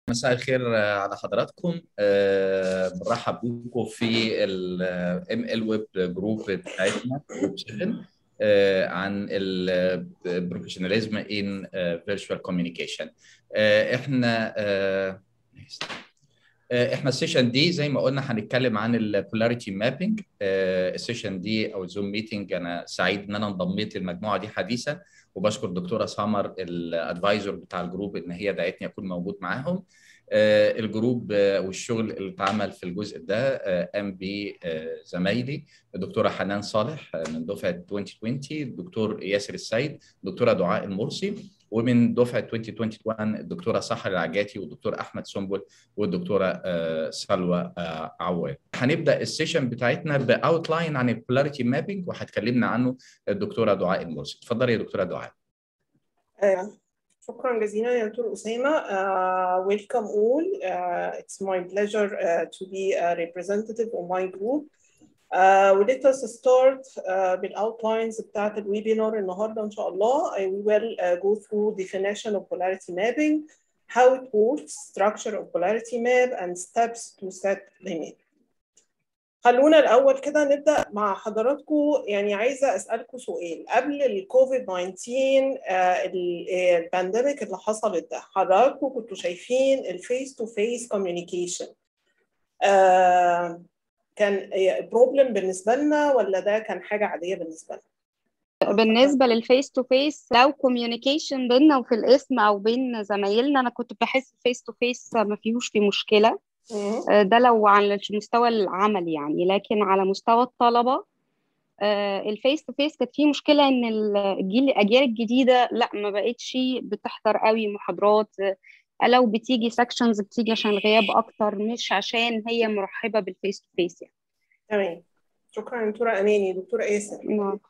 مساء الخير على حضراتكم برحب بكم في الام ال ويب جروب بتاعتنا جروب 7 عن البروفيشناليزم ان فيرتشوال كوميونيكيشن احنا احنا السيشن دي زي ما قلنا هنتكلم عن البولاريتي مابينج السيشن دي او الزوم ميتنج انا سعيد ان انا انضميت للمجموعه دي حديثا وبشكر دكتوره سمر الادفايزر بتاع الجروب ان هي دعتني اكون موجود معاهم الجروب والشغل اللي اتعمل في الجزء ده قام بيه زمايلي الدكتوره حنان صالح من دفعه 2020 الدكتور ياسر السيد الدكتوره دعاء المرسي ومن دفعه 2021 الدكتوره سحر العجاتي والدكتور احمد سنبل والدكتوره سلوى عواد. هنبدا السيشن بتاعتنا باوتلاين عن البولاريتي مابينج وهتكلمنا عنه الدكتوره دعاء المرسي. اتفضلي يا دكتوره دعاء. شكرا جزيلا يا دكتور أسامة. Uh, welcome all. Uh, it's my pleasure uh, to be a representative of my group. Uh, let us start uh, بالoutlines بتاعت الويبينار النهارده إن شاء الله. I will uh, go through definition of polarity mapping, how it works, structure of polarity map, and steps to set the map. خلونا الاول كده نبدا مع حضراتكم يعني عايزه اسالكم سؤال قبل الكوفيد 19 البانديميك اللي حصلت ده حضراتكم كنتوا شايفين الفيس تو فيس كوميونيكيشن كان بروبلم بالنسبه لنا ولا ده كان حاجه عاديه بالنسبه لنا بالنسبه للفيس تو فيس لو كوميونيكيشن بيننا وفي الاسم او بين زمايلنا انا كنت بحس فيس تو فيس ما فيهوش في مشكله ده لو على المستوى العملي يعني لكن على مستوى الطلبه الفيس تو فيس كانت فيه مشكله ان الجيل الاجيال الجديده لا ما بقتش بتحضر قوي محاضرات لو بتيجي سكشنز بتيجي عشان الغياب اكتر مش عشان هي مرحبه بالفيس تو فيس يعني تمام شكرا دكتوره اماني دكتوره ياسر نعم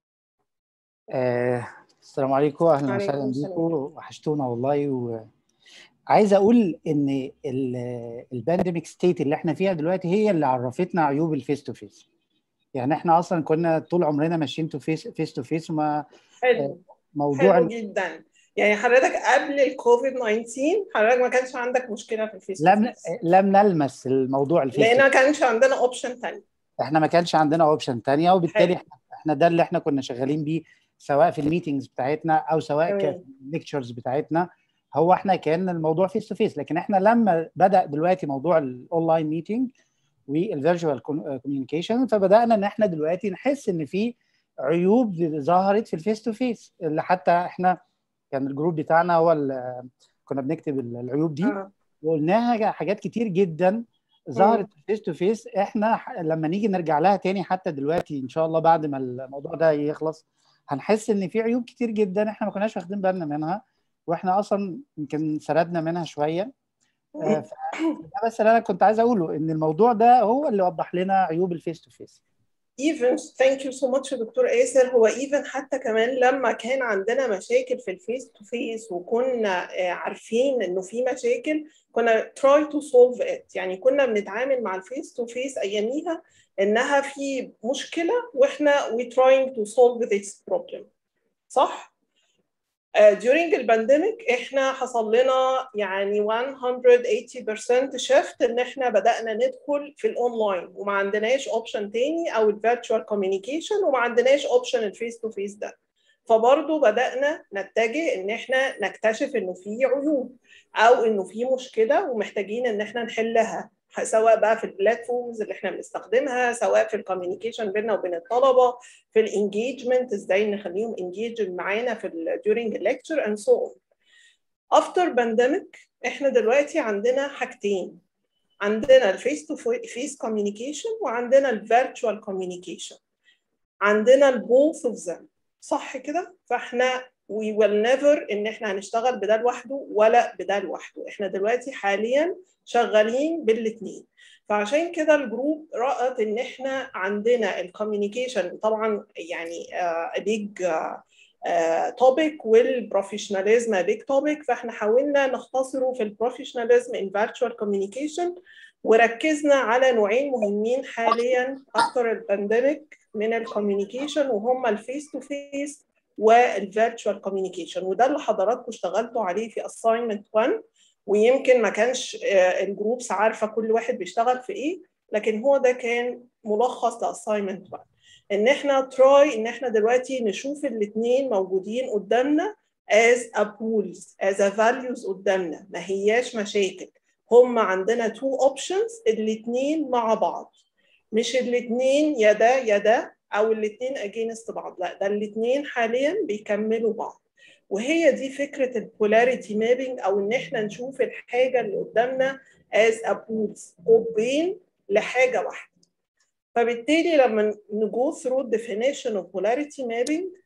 آه، السلام عليكم اهلا وسهلا بيكم وحشتونا والله و... عايز اقول ان البانديميك ستيت اللي احنا فيها دلوقتي هي اللي عرفتنا عيوب الفيس تو فيس يعني احنا اصلا كنا طول عمرنا ماشيين تو فيس فيس تو فيس وما حلو موضوع حلو جدا يعني حضرتك قبل الكوفيد 19 حضرتك ما كانش عندك مشكله في الفيس لم لم نلمس الموضوع الفيس لان ما كانش عندنا اوبشن ثاني احنا ما كانش عندنا اوبشن ثانيه وبالتالي حلو. احنا ده اللي احنا كنا شغالين بيه سواء في الميتنجز بتاعتنا او سواء في الليكتشرز بتاعتنا هو احنا كان الموضوع فيس تو فيس لكن احنا لما بدا دلوقتي موضوع الاونلاين ميتنج والفيرتشوال كوميونيكيشن فبدانا ان احنا دلوقتي نحس ان في عيوب ظهرت في الفيس تو فيس اللي حتى احنا كان الجروب بتاعنا هو اللي كنا بنكتب العيوب دي آه. وقلناها حاجات كتير جدا ظهرت في الفيس تو فيس احنا لما نيجي نرجع لها تاني حتى دلوقتي ان شاء الله بعد ما الموضوع ده يخلص هنحس ان في عيوب كتير جدا احنا ما كناش واخدين بالنا منها واحنا اصلا يمكن سردنا منها شويه آه ده بس اللي انا كنت عايز اقوله ان الموضوع ده هو اللي وضح لنا عيوب الفيس تو فيس even thank you so much دكتور ياسر هو even حتى كمان لما كان عندنا مشاكل في الفيس تو فيس وكنا عارفين انه في مشاكل كنا try to solve it يعني كنا بنتعامل مع الفيس تو فيس اياميها انها في مشكله واحنا we trying to solve this problem صح؟ during البانديميك احنا حصل لنا يعني 180% شيفت ان احنا بدانا ندخل في الاونلاين وما عندناش اوبشن تاني او الفيرتشوال كوميونيكيشن وما عندناش اوبشن الفيس تو فيس ده فبرضه بدانا نتجه ان احنا نكتشف انه في عيوب او انه في مشكله ومحتاجين ان احنا نحلها سواء بقى في البلاتفورمز اللي احنا بنستخدمها سواء في الكوميونيكيشن بيننا وبين الطلبه في الانجيجمنت ازاي نخليهم انجيج معانا في during الليكتشر and so on. After pandemic احنا دلوقتي عندنا حاجتين عندنا الفيس تو فيس كوميونيكيشن وعندنا الفيرتشوال كوميونيكيشن عندنا البوث اوف ذم صح كده فاحنا we will never ان احنا هنشتغل بده لوحده ولا بده لوحده احنا دلوقتي حاليا شغالين بالاثنين فعشان كده الجروب رأت ان احنا عندنا الكوميونيكيشن طبعا يعني بيج توبيك والبروفيشناليزم بيج توبيك فاحنا حاولنا نختصره في البروفيشناليزم ان فيرتشوال كوميونيكيشن وركزنا على نوعين مهمين حاليا اكتر البانديميك من الكوميونيكيشن وهم الفيس تو فيس والفيرتشوال كوميونيكيشن وده اللي حضراتكم اشتغلتوا عليه في assignment 1 ويمكن ما كانش الجروبس عارفه كل واحد بيشتغل في ايه لكن هو ده كان ملخص لاساينمنت بقى ان احنا تراي ان احنا دلوقتي نشوف الاثنين موجودين قدامنا as a pools as a values قدامنا ما هياش مشاكل هم عندنا two options الاثنين مع بعض مش الاثنين يا ده يا ده او الاثنين against بعض لا ده الاثنين حاليا بيكملوا بعض وهي دي فكره البولاريتي مابينج او ان احنا نشوف الحاجه اللي قدامنا as a pools قطبين لحاجه واحده فبالتالي لما نجو through definition of polarity mapping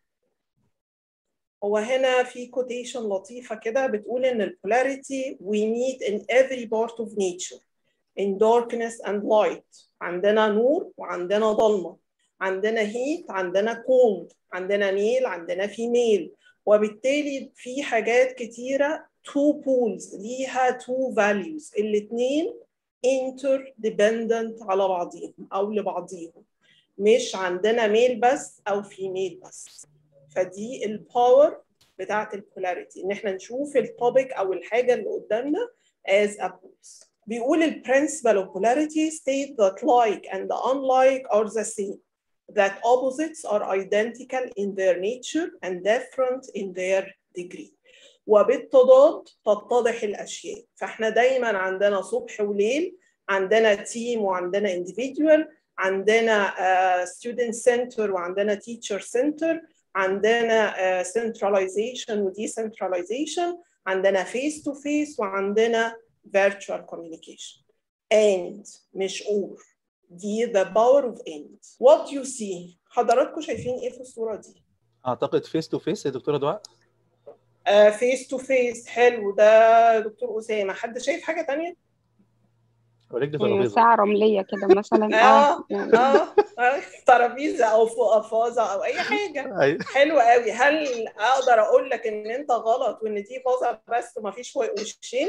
هو هنا في quotation لطيفة كده بتقول إن ال polarity we meet in every part of nature in darkness and light عندنا نور وعندنا ضلمة عندنا heat عندنا cold عندنا male عندنا female وبالتالي في حاجات كتيرة two poles ليها two values الاتنين interdependent على بعضهم أو لبعضهم مش عندنا ميل بس أو فيميل بس فدي الباور بتاعت البولاريتي ان احنا نشوف التوبيك او الحاجه اللي قدامنا as a pose بيقول ال principle of polarity state that like and unlike are the same that opposites are identical in their nature and different in their degree وبالتضاد تتضح الاشياء فاحنا دايما عندنا صبح وليل عندنا تيم وعندنا individual عندنا uh, student center وعندنا teacher center عندنا uh, centralization و decentralization عندنا face to face وعندنا virtual communication and مش or دي the power of and what you see حضراتكم شايفين ايه في الصورة دي؟ اعتقد فيس تو فيس يا دكتوره دعاء فيس تو فيس حلو ده دكتور اسامه حد شايف حاجه تانية؟ رجل ترابيزه ساعة رملية كده مثلا اه اه ترابيزه او فوق فازه او اي حاجه حلو قوي هل اقدر اقول لك ان انت غلط وان دي فازه بس وما فيش وشين؟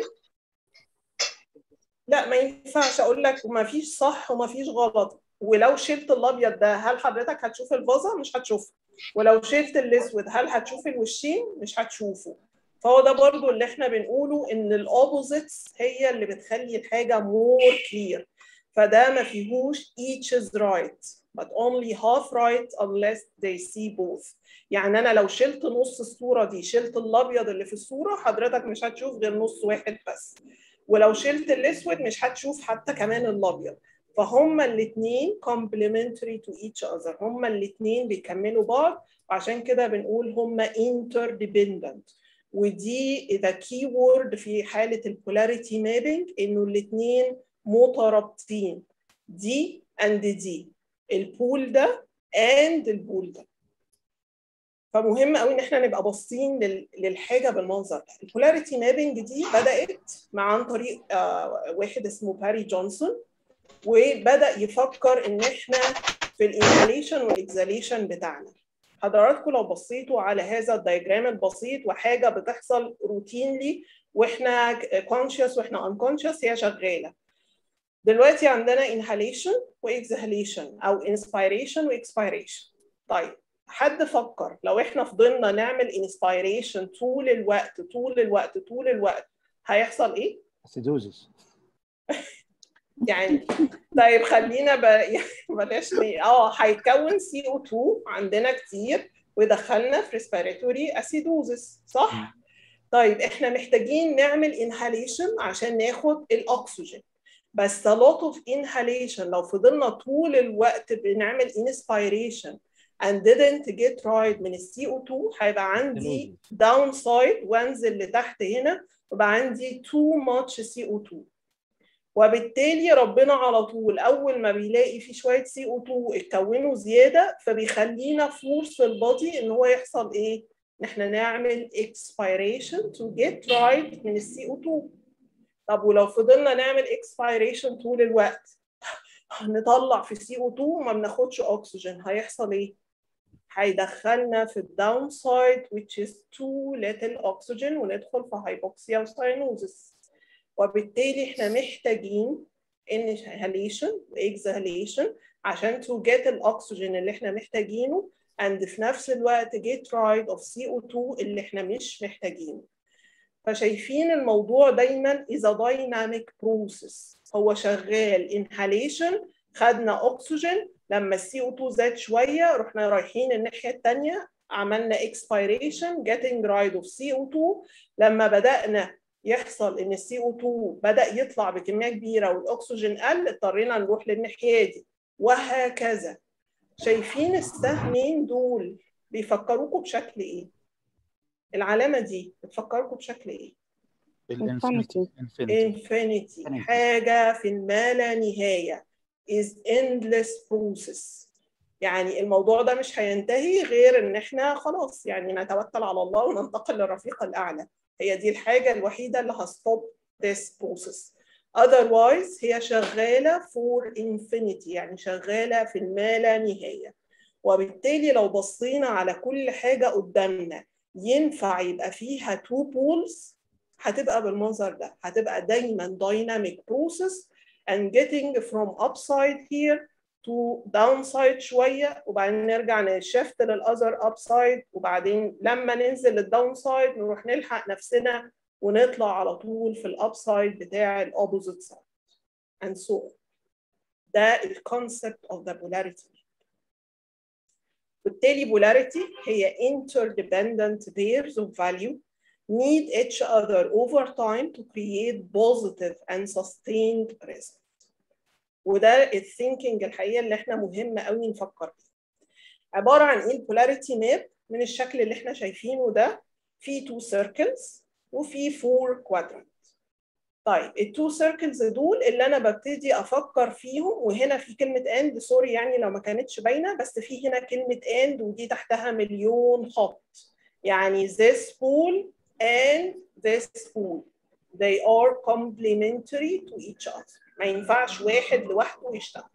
لا ما ينفعش اقول لك وما فيش صح وما فيش غلط ولو شلت الابيض ده هل حضرتك هتشوف الفازه؟ مش هتشوفها ولو شلت الاسود هل هتشوف الوشين؟ مش هتشوفه فهو ده برضو اللي احنا بنقوله ان الاوبوزيتس هي اللي بتخلي الحاجه مور كلير فده ما فيهوش each is right but only half right unless they see both يعني انا لو شلت نص الصوره دي شلت الابيض اللي في الصوره حضرتك مش هتشوف غير نص واحد بس ولو شلت الاسود مش هتشوف حتى كمان الابيض فهما الاثنين complementary to each other هما الاثنين بيكملوا بعض وعشان كده بنقول هما interdependent ودي the key word في حالة البولاريتي مابينج إنه الاثنين مترابطين دي and دي البول ده and البول ده فمهم قوي ان احنا نبقى باصين للحاجه بالمنظر ده البولاريتي مابينج دي بدات مع عن طريق آه واحد اسمه باري جونسون وبدا يفكر ان احنا في الانهاليشن والاكزاليشن بتاعنا حضراتكم لو بصيتوا على هذا الدايجرام البسيط وحاجه بتحصل روتينلي واحنا كونشس واحنا انكونشس هي شغاله دلوقتي عندنا inhalation واكزهاليشن او inspiration واكسبيريشن طيب حد فكر لو احنا فضلنا نعمل inspiration طول الوقت طول الوقت طول الوقت هيحصل ايه؟ اسيدوزس يعني طيب خلينا ب... يعني بلاش اه هيتكون سي او 2 عندنا كتير ويدخلنا في ريسبيراتوري اسيدوزس صح؟ طيب احنا محتاجين نعمل انهاليشن عشان ناخد الاكسجين بس a lot of inhalation لو فضلنا طول الوقت بنعمل inspiration and didn't get right من ال CO2 هيبقى عندي downside وانزل لتحت هنا ويبقى عندي too much CO2 وبالتالي ربنا على طول اول ما بيلاقي في شويه سي او 2 اتكونوا زياده فبيخلينا فورس في البادي ان هو يحصل ايه؟ ان احنا نعمل expiration to get right من السي او 2 طب ولو فضلنا نعمل expiration طول الوقت نطلع في سي او 2 وما بناخدش اكسجين هيحصل ايه؟ هيدخلنا في الداون سايد which is too little oxygen وندخل في هايبوكسيا وساينوزس وبالتالي احنا محتاجين inhalation exhalation عشان to get الاكسجين اللي احنا محتاجينه and في نفس الوقت get rid of CO2 اللي احنا مش محتاجينه فشايفين الموضوع دايما is a dynamic process هو شغال inhalation خدنا اكسجين لما السي او 2 زاد شويه رحنا رايحين الناحيه الثانيه عملنا expiration getting rid of CO2 لما بدأنا يحصل ان السي او 2 بدا يطلع بكميه كبيره والاكسجين قل اضطرينا نروح للناحيه دي وهكذا شايفين السهمين دول بيفكروكوا بشكل ايه العلامه دي بتفكركم بشكل ايه الانفينيتي infinity حاجه في ما لا نهايه is endless process يعني الموضوع ده مش هينتهي غير ان احنا خلاص يعني نتوكل على الله وننتقل للرفيق الاعلى هي دي الحاجه الوحيده اللي هستوب this process otherwise هي شغاله for infinity يعني شغاله في الما لا نهايه وبالتالي لو بصينا على كل حاجه قدامنا ينفع يبقى فيها two poles هتبقى بالمنظر ده هتبقى دايما dynamic process and getting from upside here to downside شويه وبعدين نرجع نشفت للاذر upside وبعدين لما ننزل للداونسايد نروح نلحق نفسنا ونطلع على طول في الابسايد بتاع الاوبوزيت سايد and so on ده الكونسبت of the polarity بالتالي polarity هي interdependent pairs of value need each other over time to create positive and sustained result وده الثينكينج الحقيقه اللي احنا مهم قوي نفكر فيه عباره عن ايه البولاريتي ماب من الشكل اللي احنا شايفينه ده في تو سيركلز وفي فور كوادرانت طيب التو سيركلز دول اللي انا ببتدي افكر فيهم وهنا في كلمه اند سوري يعني لو ما كانتش باينه بس في هنا كلمه اند ودي تحتها مليون خط يعني this pool and this pool they are complementary to each other ما ينفعش واحد لوحده يشتغل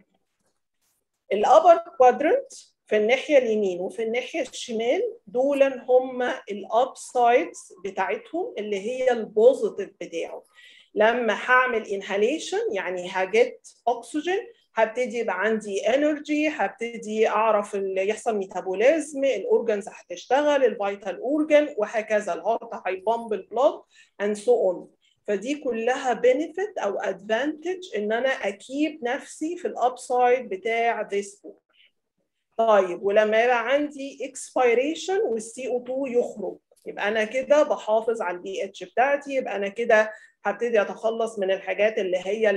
الابر كوادرنت في الناحيه اليمين وفي الناحيه الشمال دول هم الاب سايدز بتاعتهم اللي هي البوزيتيف بتاعه لما هعمل انهاليشن يعني هجت اكسجين هبتدي يبقى عندي انرجي هبتدي اعرف اللي يحصل ميتابوليزم الاورجنز هتشتغل الفيتال اورجن وهكذا الهارت هيبامب البلاد اند سو اون فدي كلها بنفيت او ادفانتج ان انا اكيب نفسي في الابسايد بتاع this book طيب ولما يبقى عندي اكسبيريشن والسي او 2 يخرج يبقى انا كده بحافظ على البي اتش بتاعتي يبقى انا كده هبتدي اتخلص من الحاجات اللي هي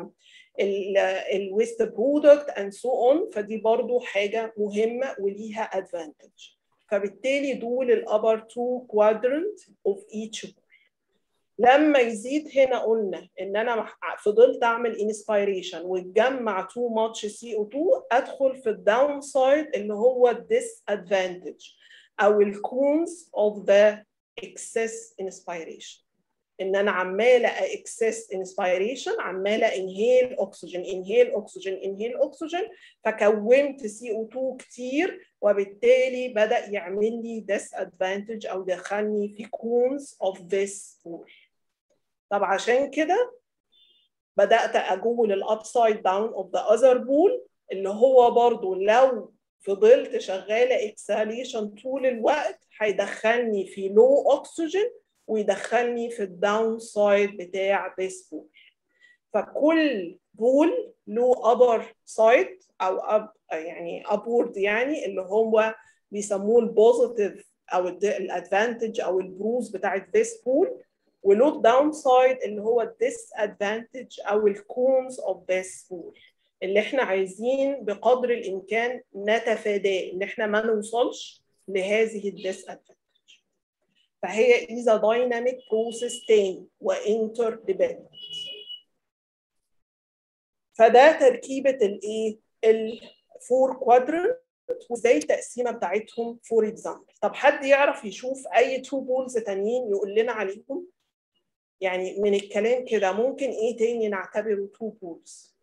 الويست برودكت اند سو اون فدي برضو حاجه مهمه وليها ادفانتج فبالتالي دول الابر تو كوادرنت اوف ايتش لما يزيد هنا قلنا ان انا فضلت اعمل انسبيريشن واتجمع تو ماتش سي او 2 ادخل في الداون سايد اللي هو الديس ادفانتج او الكونز اوف ذا اكسس انسبيريشن ان انا عماله اكسس انسبيريشن عماله انهيل اكسجين انهيل اكسجين انهيل اكسجين فكونت سي او 2 كتير وبالتالي بدا يعمل لي ديس ادفانتج او دخلني في كونز اوف ذس بول طب عشان كده بدات اجول الابسايد داون اوف ذا اذر بول اللي هو برضو لو فضلت شغاله اكساليشن طول الوقت هيدخلني في لو اكسجين ويدخلني في الداون سايد بتاع this بول فكل بول له ابر سايد او اب يعني ابورد يعني اللي هو بيسموه البوزيتيف او الادفانتج او البروز بتاعت this بول وله الداون سايد اللي هو الديس ادفانتج او الكونز اوف this بول اللي احنا عايزين بقدر الامكان نتفاداه ان احنا ما نوصلش لهذه الديس ادفانتج فهي is a dynamic process تاني وانترديبندنت فده تركيبه الايه الفور كوادرنت وازاي التقسيمه بتاعتهم فور اكزامبل طب حد يعرف يشوف اي تو بولز تانيين يقول لنا عليهم يعني من الكلام كده ممكن ايه تاني نعتبره تو بولز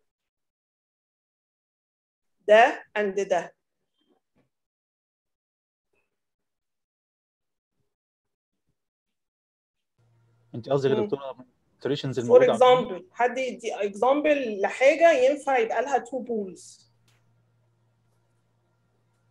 ده اند ده انت قصدك يا دكتوره التريشنز فور الموجوده اكزامبل حد يدي اكزامبل لحاجه ينفع يبقى لها تو بولز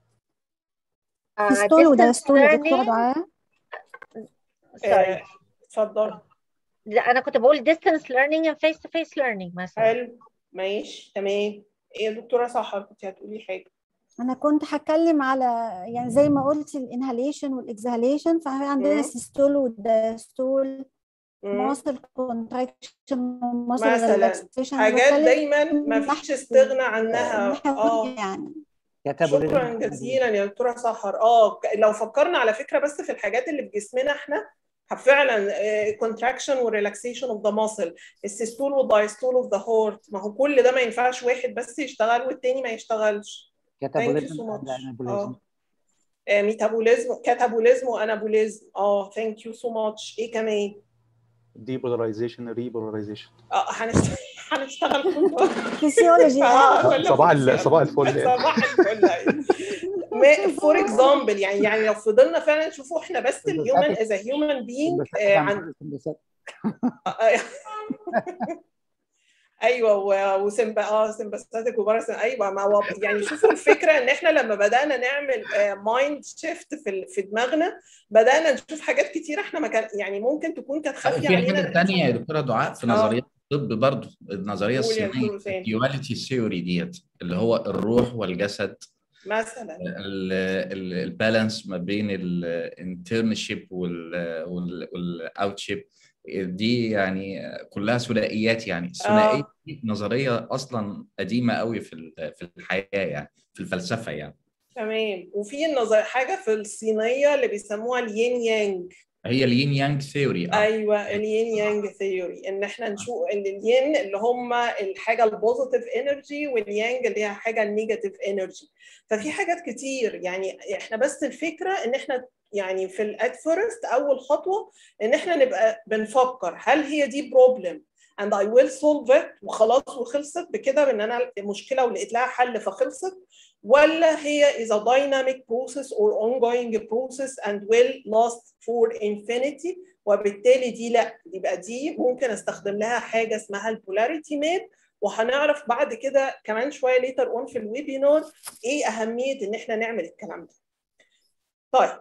ستول وده ستول يا دكتوره دعاء آه اتفضل لا انا كنت بقول distance learning and face to face learning مثلا حلو ماشي تمام ايه يا دكتوره سحر كنت هتقولي حاجه انا كنت هتكلم على يعني زي ما قلت الانهاليشن والاكزهاليشن ففي عندنا مم. سيستول والدايستول مم. ماسل كونتراكشن وماسل مثلا ريلاكسيشن حاجات دايما ما فيش استغنى عنها اه يعني شكرا جزيلا يا دكتوره سحر اه لو فكرنا على فكره بس في الحاجات اللي في جسمنا احنا فعلا كونتراكشن وريلاكسيشن اوف ذا ماسل السيستول والدايستول اوف ذا هورت ما هو كل ده ما ينفعش واحد بس يشتغل والتاني ما يشتغلش كاتابوليزم اند انابوليزم ميتابوليزم كاتابوليزم وانابوليزم اه ثانك يو سو ماتش ايه كمان ديبولاريزيشن ريبولاريزيشن اه هنشتغل هنشتغل كله فيسيولوجي آه، صباح ال- صباح الفل يعني. صباح الفل فور اكزامبل يعني يعني لو فضلنا فعلا نشوفوا احنا بس الهيومن از هيومن بينج عن ايوه وسمبا اه سمباثيك وباراسن ايوه ما هو يعني شوفوا الفكره ان احنا لما بدانا نعمل مايند شيفت في في دماغنا بدانا نشوف حاجات كتير احنا ما كان يعني ممكن تكون كانت خافيه في علينا حاجه ثانيه يا دكتوره دعاء في نظريات الطب برضه النظريه قول يا الصينيه دكتور حسين. الديواليتي ثيوري ديت اللي هو الروح والجسد مثلا البالانس ما بين الانترنشيب والاوتشيب دي يعني كلها ثنائيات يعني الثنائيه دي نظريه اصلا قديمه قوي في ال- في الحياه يعني في الفلسفه يعني تمام وفي النظر حاجه في الصينيه اللي بيسموها الين يانج هي الين يانج ثيوري ايوه الين يانج ثيوري ان احنا نشوف ان الين اللي هم الحاجه البوزيتيف انرجي واليانج اللي هي حاجه النيجاتيف انرجي ففي حاجات كتير يعني احنا بس الفكره ان احنا يعني في الات فيرست اول خطوه ان احنا نبقى بنفكر هل هي دي بروبلم and I will solve it وخلاص وخلصت بكده بان انا مشكله ولقيت لها حل فخلصت ولا هي is a dynamic process or ongoing process and will last for infinity وبالتالي دي لا يبقى دي ممكن استخدم لها حاجه اسمها البولاريتي ماب وهنعرف بعد كده كمان شويه ليتر اون في الويبينار ايه اهميه ان احنا نعمل الكلام ده. طيب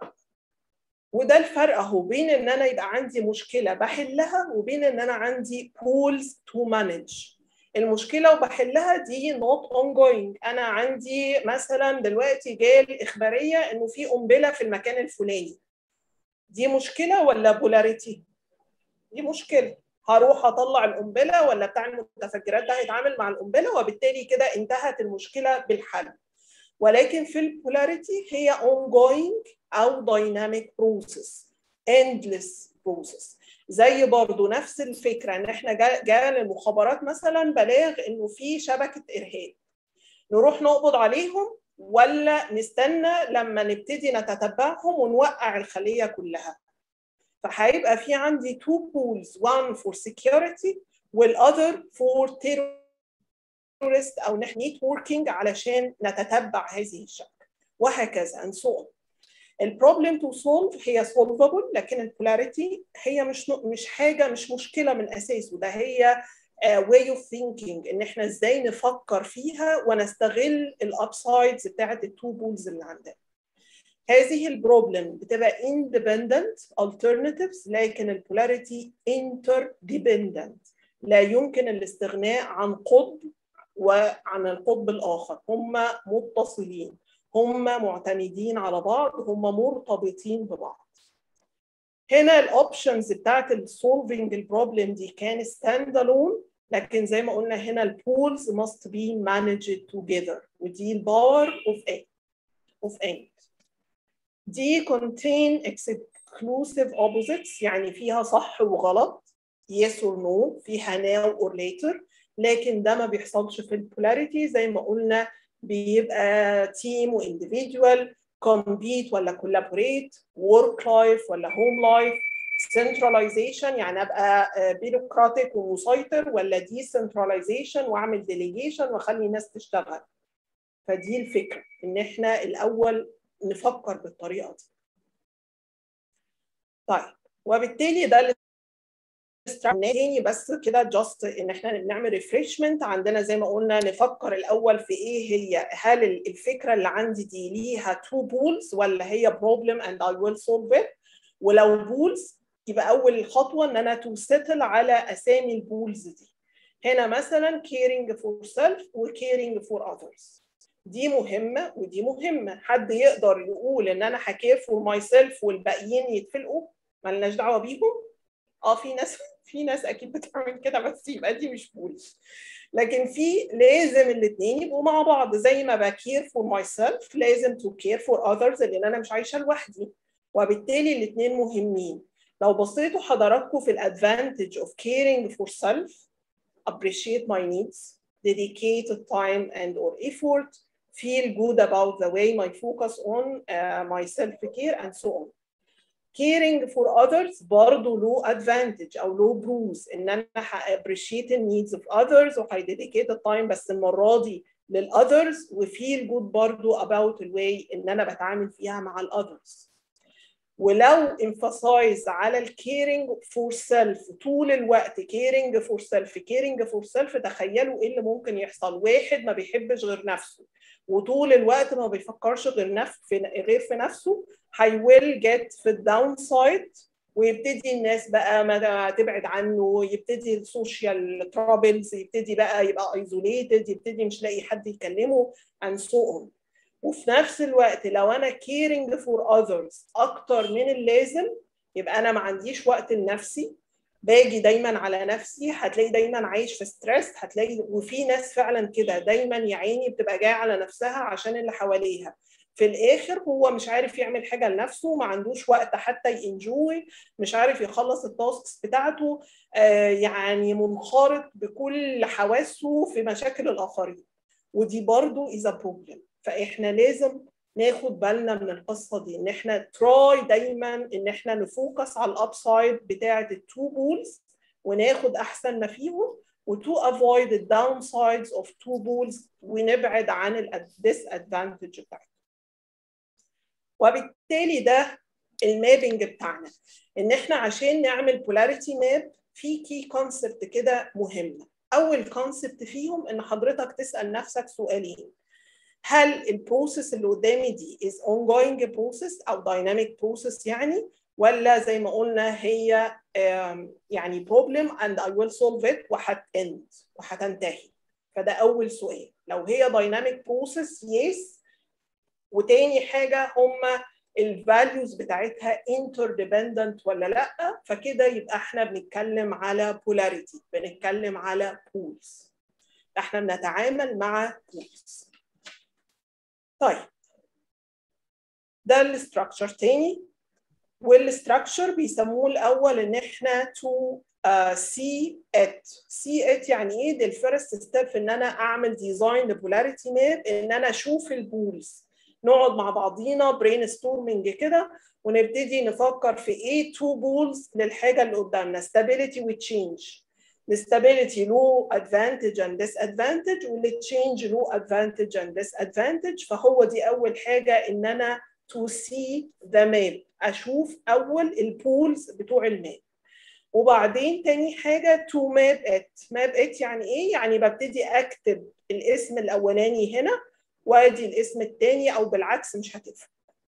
وده الفرق اهو بين ان انا يبقى عندي مشكله بحلها وبين ان انا عندي بولز تو مانج المشكله وبحلها دي نوت ongoing انا عندي مثلا دلوقتي جال اخباريه انه في قنبله في المكان الفلاني دي مشكله ولا بولاريتي دي مشكله هروح اطلع القنبله ولا بتاع المتفجرات ده هيتعامل مع القنبله وبالتالي كده انتهت المشكله بالحل ولكن في البولاريتي هي ongoing او dynamic process endless process زي برضو نفس الفكره ان احنا جاء للمخابرات مثلا بلاغ انه في شبكه ارهاب نروح نقبض عليهم ولا نستنى لما نبتدي نتتبعهم ونوقع الخليه كلها فهيبقى في عندي two pools one for security والother for terrorist او networking علشان نتتبع هذه الشبكه وهكذا and so on البروبلم تو سولف هي سولفبل لكن البولاريتي هي مش مش حاجه مش مشكله من اساسه ده هي واي اوف ثينكينج ان احنا ازاي نفكر فيها ونستغل الابسايدز بتاعت التو بولز اللي عندنا هذه البروبلم بتبقى independent alternatives لكن البولاريتي interdependent لا يمكن الاستغناء عن قطب وعن القطب الاخر هما متصلين هم معتمدين على بعض هم مرتبطين ببعض هنا الاوبشنز بتاعت السولفنج البروبلم دي كان ستاند الون لكن زي ما قلنا هنا البولز must be managed together ودي الباور اوف A اوف A دي contain exclusive opposites يعني فيها صح وغلط yes or no فيها now or later لكن ده ما بيحصلش في البولاريتي زي ما قلنا بيبقى تيم وانديفيدوال كومبيت ولا كولابوريت ورك لايف ولا هوم لايف centralization يعني ابقى بيروقراطيك ومسيطر ولا decentralization واعمل delegation واخلي الناس تشتغل فدي الفكره ان احنا الاول نفكر بالطريقه دي طيب وبالتالي ده تاني بس كده جاست ان احنا نعمل ريفريشمنت عندنا زي ما قلنا نفكر الاول في ايه هي هل الفكره اللي عندي دي ليها تو بولز ولا هي بروبلم اند اي ويل سولف ات ولو بولز يبقى اول خطوه ان انا تو سيتل على اسامي البولز دي هنا مثلا caring for self و caring for others دي مهمه ودي مهمه حد يقدر يقول ان انا هكير فور ماي سيلف والباقيين يتفلقوا مالناش دعوه بيهم اه في ناس في ناس اكيد بتعمل كده بس يبقى دي مش بولز لكن في لازم الاثنين يبقوا مع بعض زي ما بكير فور ماي سيلف لازم تو كير فور اذرز لان انا مش عايشه لوحدي وبالتالي الاثنين مهمين لو بصيتوا حضراتكم في الادفانتج of caring for self appreciate my needs dedicated time and or effort feel good about the way my focus on uh, my self care and so on caring for others برضه له advantage او له بروز ان انا appreciate the needs of others وهي dedicate time بس المره دي للاذرز وفيل جود برضه about the way ان انا بتعامل فيها مع الاذرز ولو emphasize على الكيرنج فور سيلف طول الوقت كيرنج فور سيلف كيرنج فور سيلف تخيلوا ايه اللي ممكن يحصل واحد ما بيحبش غير نفسه وطول الوقت ما بيفكرش غير نف في غير في نفسه هي ويل جيت في الداون سايد ويبتدي الناس بقى ما تبعد عنه يبتدي السوشيال ترابلز يبتدي بقى يبقى ايزوليتد يبتدي مش لاقي حد يكلمه and so on وفي نفس الوقت لو انا caring for others اكتر من اللازم يبقى انا ما عنديش وقت لنفسي باجي دايما على نفسي هتلاقي دايما عايش في ستريس هتلاقي وفي ناس فعلا كده دايما يا عيني بتبقى جايه على نفسها عشان اللي حواليها في الاخر هو مش عارف يعمل حاجه لنفسه ما عندوش وقت حتى ينجوي مش عارف يخلص التاسكس بتاعته آه يعني منخرط بكل حواسه في مشاكل الاخرين ودي برضو is a problem فاحنا لازم ناخد بالنا من القصه دي ان احنا تراي دايما ان احنا نفوكس على الابسايد بتاعه التو بولز وناخد احسن ما فيهم وتو افويد الداون سايدز اوف تو بولز ونبعد عن الديس ادفانتج بتاعتهم وبالتالي ده المابنج بتاعنا ان احنا عشان نعمل بولاريتي ماب في كي كونسبت كده مهمه اول كونسبت فيهم ان حضرتك تسال نفسك سؤالين هل البروسيس اللي قدامي دي is ongoing process او dynamic process يعني ولا زي ما قلنا هي يعني problem and I will solve it وهتend وهتنتهي فده أول سؤال لو هي dynamic process yes وتاني حاجة هما الفاليوز بتاعتها interdependent ولا لا فكده يبقى احنا بنتكلم على polarity بنتكلم على pools احنا بنتعامل مع pools طيب ده الاستراكشر تاني والاستراكشر بيسموه الاول ان احنا تو سي ات سي ات يعني ايه دي الفيرست ستيب في ان انا اعمل ديزاين لبولاريتي ماب ان انا اشوف البولز نقعد مع بعضينا برين ستورمنج كده ونبتدي نفكر في ايه تو بولز للحاجه اللي قدامنا stability وتشينج الستابيليتي له advantage and disadvantage والتشينج له advantage and disadvantage فهو دي اول حاجه ان انا to see the map اشوف اول البولز بتوع الماب وبعدين تاني حاجه to map it map it يعني ايه يعني ببتدي اكتب الاسم الاولاني هنا وادي الاسم الثاني او بالعكس مش هتفرق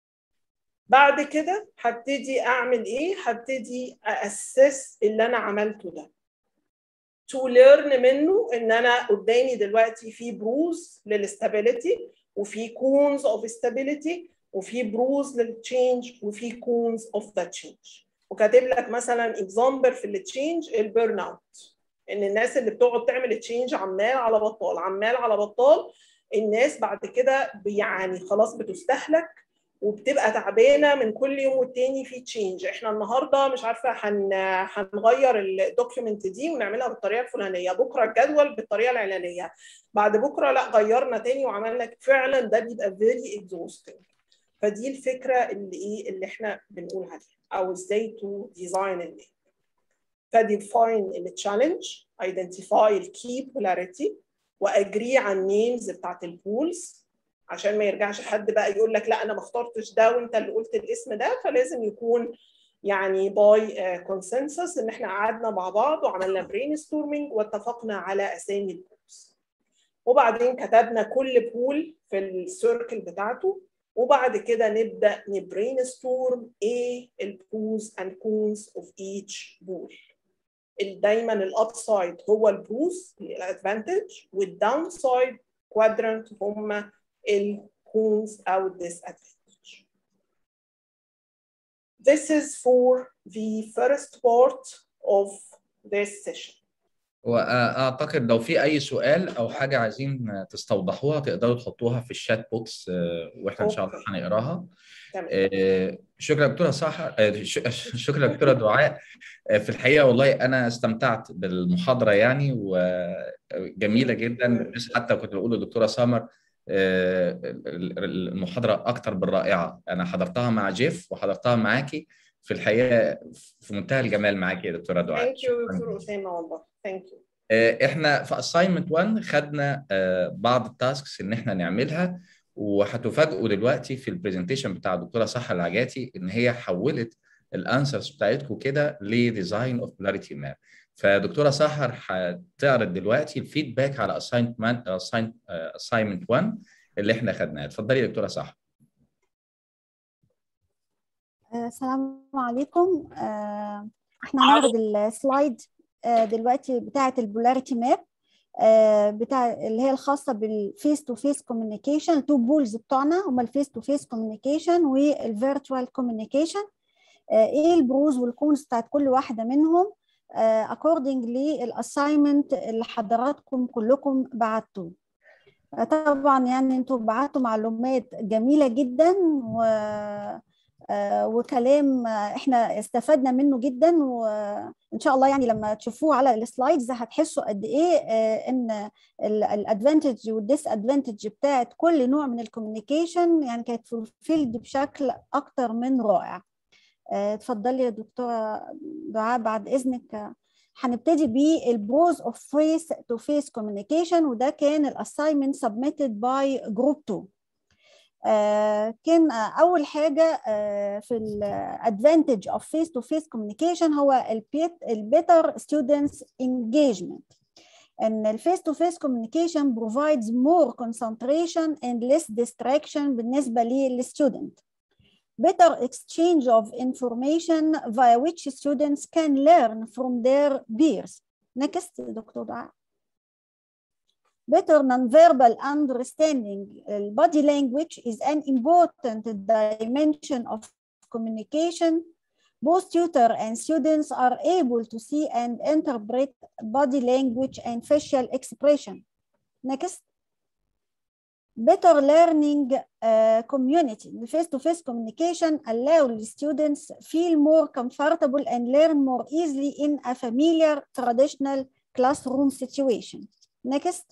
بعد كده هبتدي اعمل ايه هبتدي اسس اللي انا عملته ده تو ليرن منه ان انا قدامي دلوقتي في بروز للاستابيليتي وفي كونز اوف استابيليتي وفي بروز للتشينج وفي كونز اوف ذا تشينج وكاتب لك مثلا اكزامبل في التشينج البيرن اوت ان الناس اللي بتقعد تعمل تشينج عمال على بطال عمال على بطال الناس بعد كده يعني خلاص بتستهلك وبتبقى تعبانه من كل يوم والتاني في تشينج احنا النهارده مش عارفه هن... هنغير الدوكيومنت دي ونعملها بالطريقه الفلانيه بكره الجدول بالطريقه العلانيه بعد بكره لا غيرنا تاني وعملنا فعلا ده بيبقى فيري اكزوستنج فدي الفكره اللي ايه اللي احنا بنقول عليها او ازاي تو ديزاين الماب فديفاين التشالنج ايدنتيفاي الكي بولاريتي واجري على النيمز بتاعت البولز عشان ما يرجعش حد بقى يقول لك لا انا ما اخترتش ده وانت اللي قلت الاسم ده فلازم يكون يعني باي كونسنسس ان احنا قعدنا مع بعض وعملنا برين ستورمنج واتفقنا على اسامي البولز وبعدين كتبنا كل بول في السيركل بتاعته وبعد كده نبدا نبرين ستورم ايه البروز اند كونز اوف ايتش بول دايما الاب سايد هو البروز الادفانتج والداون سايد كوادرانت هم الكونز او الديسادفانتج This is for the first part of this session. واعتقد لو في اي سؤال او حاجه عايزين تستوضحوها تقدروا تحطوها في الشات بوكس واحنا ان شاء الله هنقراها شكرا دكتوره صح شكرا دكتوره دعاء في الحقيقه والله انا استمتعت بالمحاضره يعني وجميله جدا حتى كنت بقول للدكتوره سامر المحاضره اكتر بالرائعه انا حضرتها مع جيف وحضرتها معاكي في الحقيقه في منتهى الجمال معاكي يا دكتوره دعاء ثانك يو دكتور اسامه والله ثانك يو احنا في اساينمنت 1 خدنا بعض التاسكس ان احنا نعملها وهتفاجئوا دلوقتي في البرزنتيشن بتاع الدكتوره صح العجاتي ان هي حولت الانسرز بتاعتكم كده لديزاين اوف بولاريتي ماب فدكتوره سحر هتعرض الدلوقتي الفيدباك على اساينمنت اساينمنت 1 اللي احنا خدناه اتفضلي يا دكتوره سحر السلام عليكم احنا هنعرض السلايد دلوقتي بتاعه البولاريتي ماب بتاع اللي هي الخاصه بالفيس تو فيس كوميونيكيشن التو بولز بتوعنا هما الفيس تو فيس كوميونيكيشن والفيرتوال كوميونيكيشن ايه البروز والكونز بتاعت كل واحده منهم اكوردنج للاساينمنت اللي حضراتكم كلكم بعتوه طبعا يعني انتوا بعتوا معلومات جميله جدا و وكلام احنا استفدنا منه جدا وان شاء الله يعني لما تشوفوه على السلايدز هتحسوا قد ايه ان الادفانتج والديس ادفانتج بتاعت كل نوع من الكوميونيكيشن يعني كانت فولفيلد بشكل اكتر من رائع اتفضلي يا دكتوره دعاء بعد اذنك هنبتدي بالبروز اوف فيس تو فيس كوميونيكيشن وده كان الاساينمنت سبميتد باي جروب 2 آه كان آه اول حاجه آه في الادفانتج اوف فيس تو فيس كوميونيكيشن هو البيتر ستودنتس انجيجمنت ان الفيس تو فيس كوميونيكيشن provides more concentration and less distraction بالنسبه للستودنت better exchange of information via which students can learn from their peers next دكتور دعاء better nonverbal understanding body language is an important dimension of communication both tutor and students are able to see and interpret body language and facial expression next better learning uh, community the face-to-face communication allow the students feel more comfortable and learn more easily in a familiar traditional classroom situation next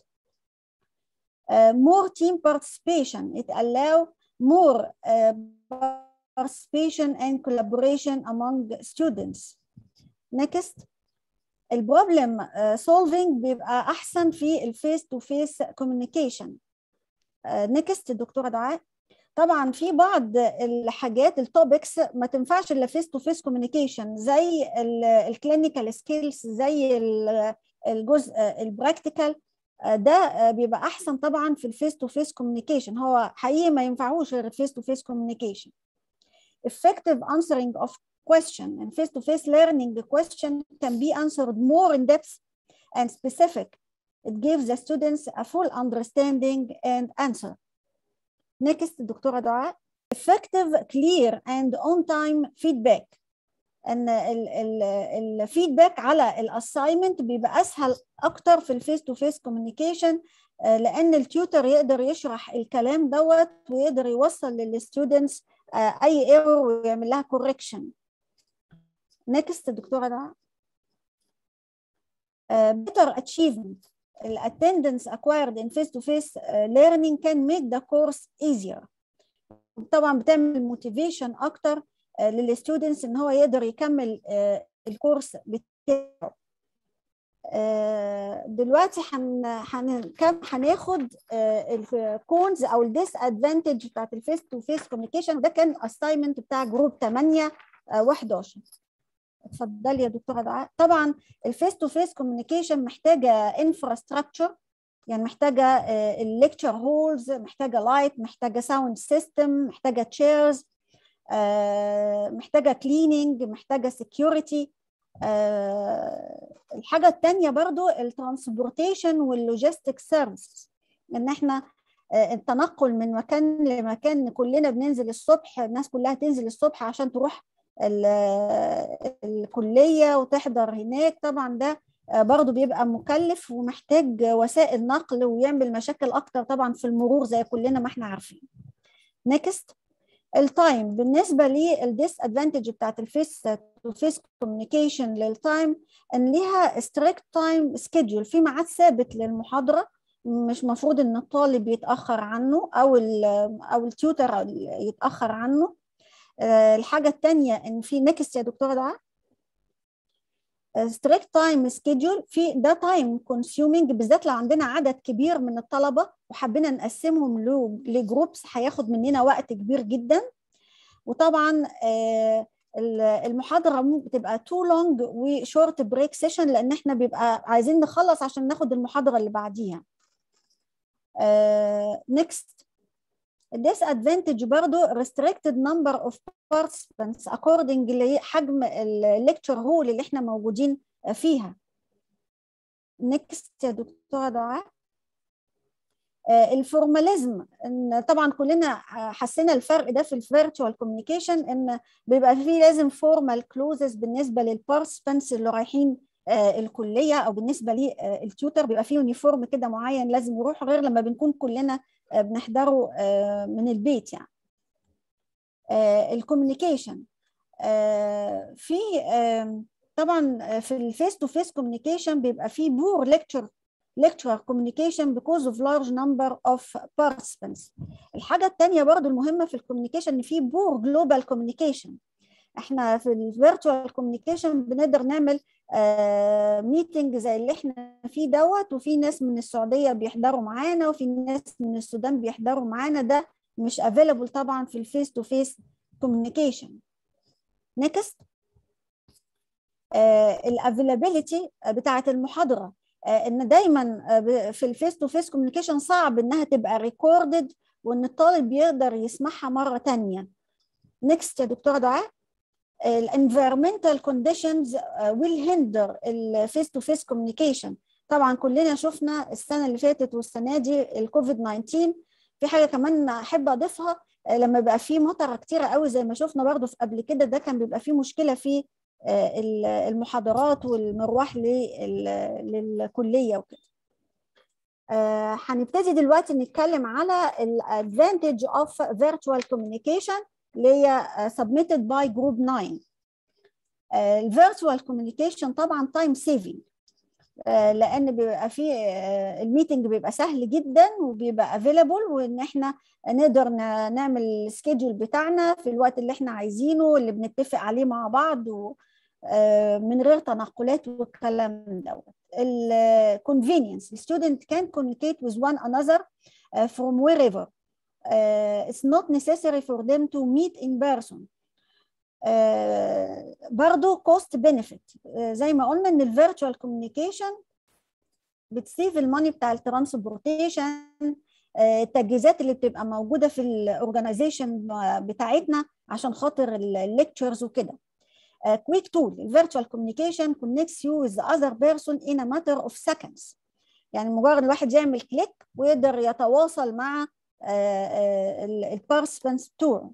uh, more team participation. It allow more uh, participation and collaboration among students. Next, البروبلم solving بيبقى أحسن في الفيس تو فيس communication. نيكست دكتورة دعاء طبعا في بعض الحاجات التوبكس ما تنفعش الا فيس تو فيس كوميونيكيشن زي الكلينيكال سكيلز زي الجزء البراكتيكال ده بيبقى احسن طبعا في الفيس تو فيس كوميونيكيشن هو حقيقي ما ينفعوش غير الفيس تو فيس كوميونيكيشن effective answering of question and face to face learning the question can be answered more in depth and specific it gives the students a full understanding and answer next دكتورة دعاء effective clear and on time feedback ان الفيدباك على الاساينمنت بيبقى اسهل اكتر في الفيس تو فيس كوميونيكيشن لان التيوتر يقدر يشرح الكلام دوت ويقدر يوصل للستودنتس اي ايرور ويعمل لها كوركشن نيكست دكتوره دعاء better achievement attendance acquired in face to face learning can make the course easier طبعا بتعمل موتيفيشن اكتر للستودنتس ان هو يقدر يكمل الكورس بتاعه دلوقتي هناخد الكونز او الديس ادفانتج بتاعت الفيس تو فيس كوميونيكيشن ده كان اساينمنت بتاع جروب 8 و11 اتفضلي يا دكتوره دعاء طبعا الفيس تو فيس كوميونيكيشن محتاجه انفراستراكشر يعني محتاجه الليكتشر هولز محتاجه لايت محتاجه ساوند سيستم محتاجه تشيرز محتاجه كليننج محتاجه سكيورتي الحاجه الثانيه برضو الترانسبورتيشن واللوجيستيك سيرفيس ان احنا التنقل من مكان لمكان كلنا بننزل الصبح الناس كلها تنزل الصبح عشان تروح الكليه وتحضر هناك طبعا ده برضه بيبقى مكلف ومحتاج وسائل نقل ويعمل مشاكل اكتر طبعا في المرور زي كلنا ما احنا عارفين نيكست التايم بالنسبه للديس ادفانتج بتاعت الفيس تو فيس كوميونيكيشن للتايم ان ليها ستريكت تايم سكيدجول في ميعاد ثابت للمحاضره مش مفروض ان الطالب يتاخر عنه او ال او التيوتر يتاخر عنه الحاجه الثانيه ان في نكست يا دكتوره دعاء ستريكت تايم سكيدجول في ده تايم كونسيومينج بالذات لو عندنا عدد كبير من الطلبه وحبينا نقسمهم لجروبس هياخد مننا وقت كبير جدا وطبعا المحاضره بتبقى تو لونج وشورت بريك سيشن لان احنا بيبقى عايزين نخلص عشان ناخد المحاضره اللي بعديها نيكست disadvantage برضو restricted number of participants according لحجم الليكتشر هول اللي احنا موجودين فيها نيكست يا دكتوره دعاء الفورماليزم ان طبعا كلنا حسينا الفرق ده في الفيرتشوال كوميونيكيشن ان بيبقى فيه لازم فورمال كلوزز بالنسبه للبارسبنس اللي رايحين الكليه او بالنسبه للتيوتر بيبقى فيه يونيفورم كده معين لازم يروح غير لما بنكون كلنا بنحضره من البيت يعني الكوميونيكيشن في طبعا في الفيس تو فيس كوميونيكيشن بيبقى فيه بور ليكتشر lecture communication because of large number of participants الحاجة التانية برضو المهمة في الكوميونيكيشن ان في بور جلوبال كوميونيكيشن احنا في الفيرتشوال كوميونيكيشن بنقدر نعمل ميتنج زي اللي احنا فيه دوت وفي ناس من السعوديه بيحضروا معانا وفي ناس من السودان بيحضروا معانا ده مش افيلبل طبعا في الفيس تو فيس كوميونيكيشن نيكست الافيلابيلتي بتاعه المحاضره ان دايما في الفيس تو فيس كوميونيكيشن صعب انها تبقى ريكوردد وان الطالب يقدر يسمعها مره ثانيه نيكست يا دكتوره دعاء الانفيرمنتال كونديشنز ويل هندر الفيس تو فيس كوميونيكيشن طبعا كلنا شفنا السنه اللي فاتت والسنه دي الكوفيد 19 في حاجه كمان احب اضيفها لما بقى في مطره كتيره قوي زي ما شفنا برضو في قبل كده ده كان بيبقى فيه مشكله في المحاضرات والمروح للكليه وكده هنبتدي دلوقتي نتكلم على الادفانتج اوف فيرتشوال كوميونيكيشن اللي هي submitted by group 9 الفيرتشوال كوميونيكيشن طبعا تايم سيفنج لان بيبقى فيه الميتنج بيبقى سهل جدا وبيبقى افيلابل وان احنا نقدر نعمل السكيدول بتاعنا في الوقت اللي احنا عايزينه اللي بنتفق عليه مع بعض من غير تنقلات والكلام دوت الكونفينينس الستودنت كان communicate with one another from wherever uh, it's not necessary for them to meet in person uh, برضو cost benefit uh, زي ما قلنا ان الفيرتشوال كوميونيكيشن بتسيف الماني بتاع الترانسبورتيشن التجهيزات اللي بتبقى موجوده في الاورجنايزيشن بتاعتنا عشان خاطر الليكتشرز وكده كويك تول الفيرتشوال كوميونيكيشن connects you with the other person in a matter of seconds يعني مجرد الواحد يعمل كليك ويقدر يتواصل مع البارسبنس بتوعه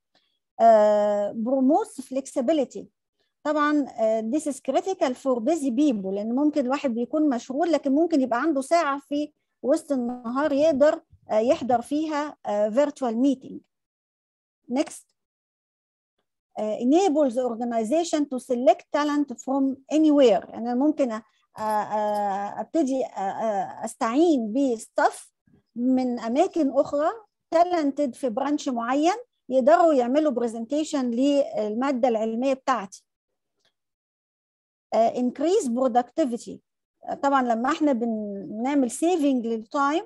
بروموس فليكسيبيليتي طبعا this is critical for busy people لان ممكن الواحد بيكون مشغول لكن ممكن يبقى عنده ساعه في وسط النهار يقدر يحضر فيها virtual meeting next uh, enables the organization to select talent from anywhere يعني انا ممكن ابتدي استعين بستاف من اماكن اخرى talented في برانش معين يقدروا يعملوا برزنتيشن للماده العلميه بتاعتي uh, increase productivity طبعا لما احنا بنعمل سيفنج للتايم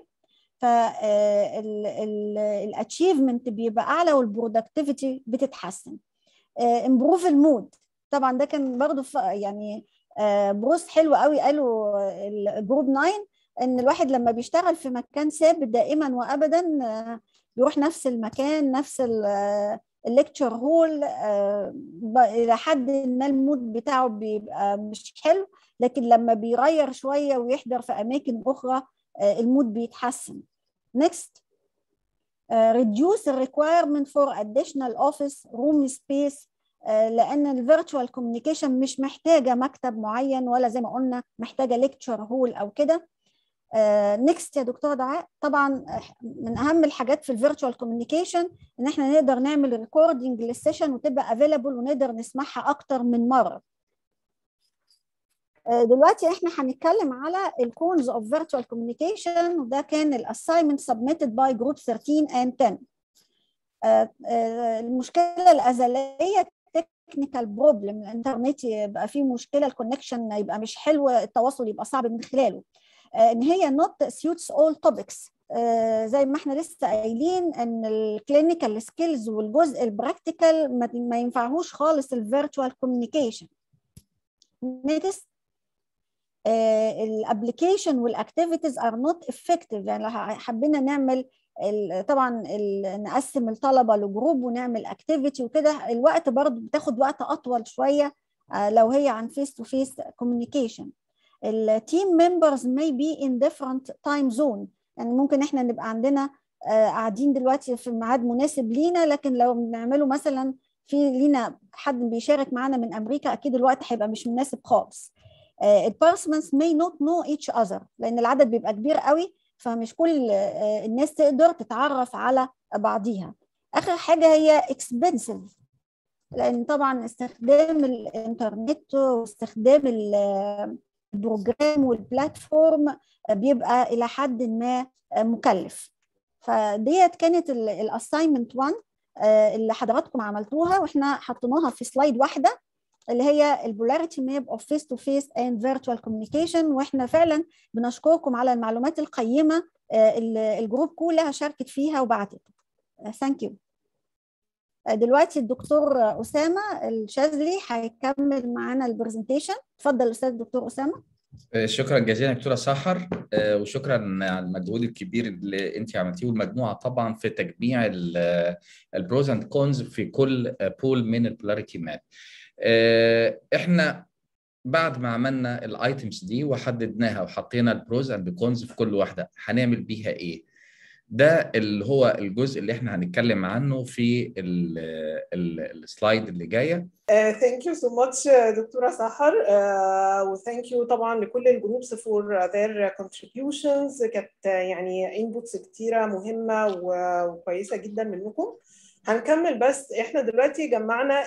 فالاتشيفمنت بيبقى اعلى والبرودكتيفيتي بتتحسن امبروف المود طبعا ده كان برضو يعني بروست حلو قوي قالوا الجروب 9 ان الواحد لما بيشتغل في مكان ثابت دائما وابدا بيروح نفس المكان نفس الليكتشر هول الى حد ما المود بتاعه بيبقى مش حلو لكن لما بيغير شويه ويحضر في اماكن اخرى المود بيتحسن next uh, reduce the requirement for additional office room space uh, لان الفيرتشوال كوميونيكيشن مش محتاجه مكتب معين ولا زي ما قلنا محتاجه ليكتشر هول او كده نيكست uh, يا دكتوره دعاء طبعا من اهم الحاجات في الفيرتشوال كوميونيكيشن ان احنا نقدر نعمل ريكوردنج للسيشن وتبقى افيلابل ونقدر نسمعها اكتر من مره دلوقتي احنا هنتكلم على الكونز اوف فيرتشوال كوميونيكيشن وده كان الاساينمنت سبميتد باي جروب 13 and 10 المشكله الازليه تكنيكال بروبلم الانترنت يبقى فيه مشكله الكونكشن يبقى مش حلو التواصل يبقى صعب من خلاله ان هي not suits all topics زي ما احنا لسه قايلين ان الكلينيكال سكيلز والجزء البراكتيكال ما ينفعهوش خالص الفيرتشوال كوميونيكيشن نيكست الابلكيشن والاكتيفيتيز ار نوت افكتيف يعني لو حبينا نعمل طبعا نقسم الطلبه لجروب ونعمل اكتيفيتي وكده الوقت برضه بتاخد وقت اطول شويه لو هي عن فيس تو فيس كوميونيكيشن التيم ممبرز may be in different time zone يعني ممكن احنا نبقى عندنا قاعدين دلوقتي في ميعاد مناسب لينا لكن لو بنعمله مثلا في لينا حد بيشارك معانا من امريكا اكيد الوقت هيبقى مش مناسب خالص البارسمنتس may not know each other لان العدد بيبقى كبير قوي فمش كل الناس تقدر تتعرف على بعضيها اخر حاجه هي expensive لان طبعا استخدام الانترنت واستخدام البروجرام والبلاتفورم بيبقى الى حد ما مكلف فديت كانت الاساينمنت 1 اللي حضراتكم عملتوها واحنا حطيناها في سلايد واحده اللي هي البولاريتي ماب اوف فيس تو فيس اند فيرتشوال كوميونيكيشن واحنا فعلا بنشكركم على المعلومات القيمه الجروب كلها شاركت فيها وبعتت ثانك يو دلوقتي الدكتور اسامه الشاذلي هيكمل معانا البرزنتيشن اتفضل استاذ الدكتور اسامه شكرا جزيلا دكتوره سحر وشكرا على المجهود الكبير اللي انت عملتيه والمجموعه طبعا في تجميع البروز اند كونز في كل بول من البولاريتي ماب احنا بعد ما عملنا الايتمز دي وحددناها وحطينا البروز اند كونز في كل واحده هنعمل بيها ايه ده اللي هو الجزء اللي احنا هنتكلم عنه في السلايد اللي جايه ثانك يو سو ماتش دكتوره سحر وثانك يو طبعا لكل الجروبس فور ذير كونتريبيوشنز كانت يعني انبوتس كتيره مهمه وكويسه جدا منكم هنكمل بس احنا دلوقتي جمعنا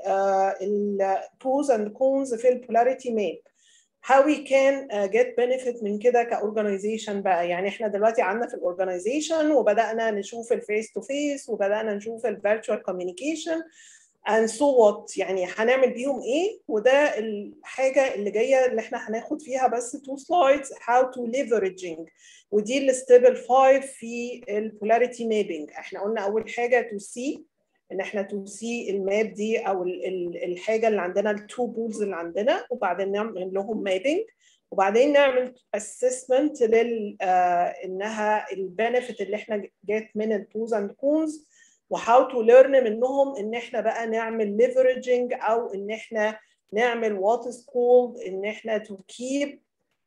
البروز اند كونز في البولاريتي ماب how we can uh, get benefit من كده كاورجنايزيشن بقى يعني احنا دلوقتي عندنا في الاورجنايزيشن وبدانا نشوف الفيس تو فيس وبدانا نشوف الفيرتشوال كوميونيكيشن and so what يعني هنعمل بيهم ايه وده الحاجه اللي جايه اللي احنا هناخد فيها بس تو سلايدز how to leveraging ودي الستيبل 5 في البولاريتي مابينج احنا قلنا اول حاجه تو سي ان احنا تو سي الماب دي او ال ال الحاجه اللي عندنا التو بولز اللي عندنا وبعدين نعمل لهم مابينج وبعدين نعمل اسسمنت لل آه انها البنفيت اللي احنا جات من البروز اند كونز وهاو تو ليرن منهم ان احنا بقى نعمل ليفرجنج او ان احنا نعمل وات از كولد ان احنا تو كيب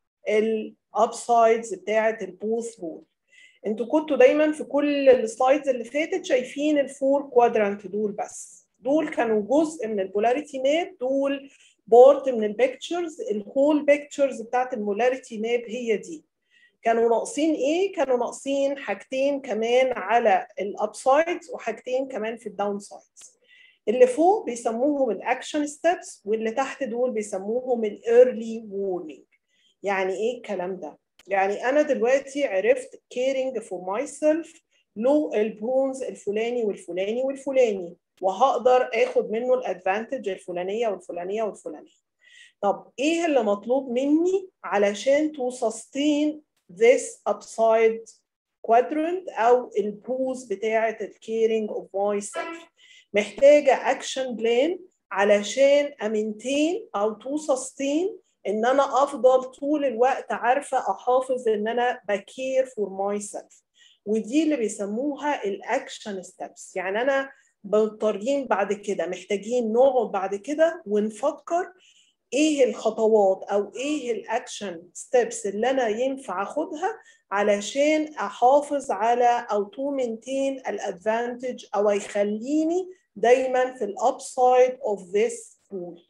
الابسايدز بتاعه البوث رول انتوا كنتوا دايما في كل السلايدز اللي فاتت شايفين الفور كوادرانت دول بس دول كانوا جزء من البولاريتي ماب دول بورت من البيكتشرز الهول بيكتشرز بتاعت المولاريتي ماب هي دي كانوا ناقصين ايه كانوا ناقصين حاجتين كمان على الابسايدز وحاجتين كمان في الداون سايدز اللي فوق بيسموهم الاكشن ستيبس واللي تحت دول بيسموهم الايرلي وورنينج يعني ايه الكلام ده يعني انا دلوقتي عرفت caring for myself له البرونز الفلاني والفلاني والفلاني وهقدر اخد منه الادفانتج الفلانيه والفلانيه والفلانيه طب ايه اللي مطلوب مني علشان تو sustain this upside quadrant او البوز بتاعه الكيرنج اوف ماي سيلف محتاجه اكشن بلان علشان امنتين او تو sustain ان انا افضل طول الوقت عارفه احافظ ان انا بكير فور ماي سيلف ودي اللي بيسموها الاكشن ستيبس يعني انا مضطرين بعد كده محتاجين نقعد بعد كده ونفكر ايه الخطوات او ايه الاكشن ستيبس اللي انا ينفع اخدها علشان احافظ على او تو مينتين الادفانتج او يخليني دايما في الابسايد اوف ذس بول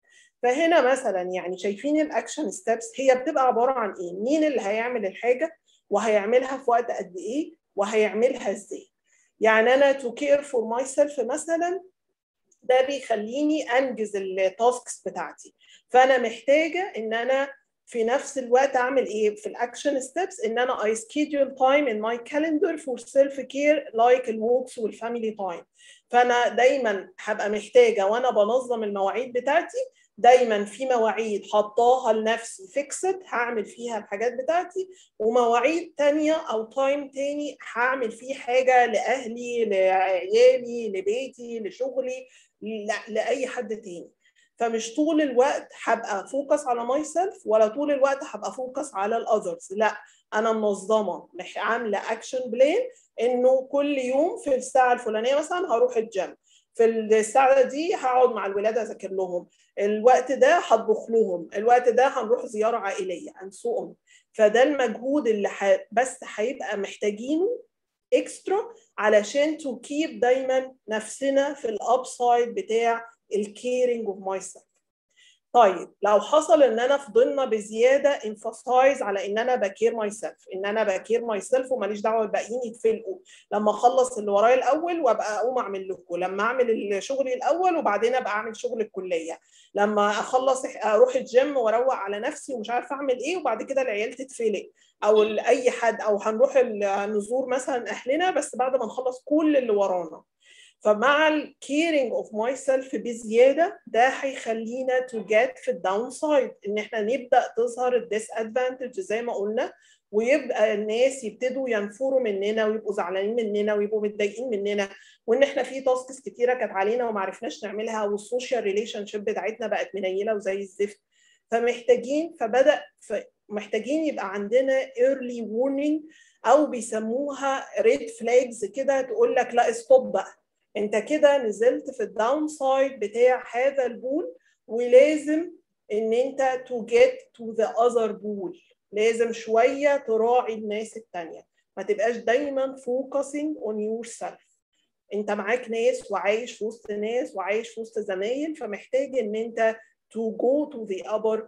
فهنا مثلا يعني شايفين الاكشن ستيبس هي بتبقى عباره عن ايه مين اللي هيعمل الحاجه وهيعملها في وقت قد ايه وهيعملها ازاي يعني انا تو كير فور ماي سيلف مثلا ده بيخليني انجز التاسكس بتاعتي فانا محتاجه ان انا في نفس الوقت اعمل ايه في الاكشن ستيبس ان انا اي سكيدول تايم ان ماي كالندر فور سيلف كير لايك الووكس والفاميلي تايم فانا دايما هبقى محتاجه وانا بنظم المواعيد بتاعتي دايما في مواعيد حطاها لنفسي فيكسد هعمل فيها الحاجات بتاعتي ومواعيد تانية او تايم تاني هعمل فيه حاجة لأهلي لعيالي لبيتي لشغلي لأي حد تاني فمش طول الوقت هبقى فوكس على ماي سيلف ولا طول الوقت هبقى فوكس على الاذرز لا انا منظمه عامله اكشن بلان انه كل يوم في الساعه الفلانيه مثلا هروح الجيم في الساعه دي هقعد مع الولاد اذاكر لهم الوقت ده هطبخ لهم الوقت ده هنروح زياره عائليه and so on فده المجهود اللي ح... بس هيبقى محتاجينه اكسترا علشان تو كيب دايما نفسنا في الابسايد بتاع الكيرنج اوف ماي سيلف طيب لو حصل ان انا فضلنا بزياده انفاسايز على ان انا بكير ماي سيلف ان انا بكير ماي سيلف وماليش دعوه الباقيين يتفلقوا لما اخلص اللي ورايا الاول وابقى اقوم اعمل لكم لما اعمل شغلي الاول وبعدين ابقى اعمل شغل الكليه لما اخلص اروح الجيم واروق على نفسي ومش عارفه اعمل ايه وبعد كده العيال تتفلق او اي حد او هنروح نزور مثلا اهلنا بس بعد ما نخلص كل اللي ورانا فمع الكيرنج اوف ماي سيلف بزياده ده هيخلينا تو جيت في الداون سايد ان احنا نبدا تظهر الديس ادفانتج زي ما قلنا ويبقى الناس يبتدوا ينفروا مننا ويبقوا زعلانين مننا ويبقوا متضايقين مننا وان احنا في تاسكس كتيره كانت علينا وما عرفناش نعملها والسوشيال ريليشن شيب بتاعتنا بقت منيله وزي الزفت فمحتاجين فبدا محتاجين يبقى عندنا early warning او بيسموها ريد فلاجز كده تقول لك لا ستوب بقى انت كده نزلت في الداون سايد بتاع هذا البول ولازم ان انت تو جيت تو ذا اذر بول لازم شويه تراعي الناس التانية ما تبقاش دايما فوكسنج اون يور سيلف انت معاك ناس وعايش في وسط ناس وعايش في وسط زمايل فمحتاج ان انت تو جو تو ذا upper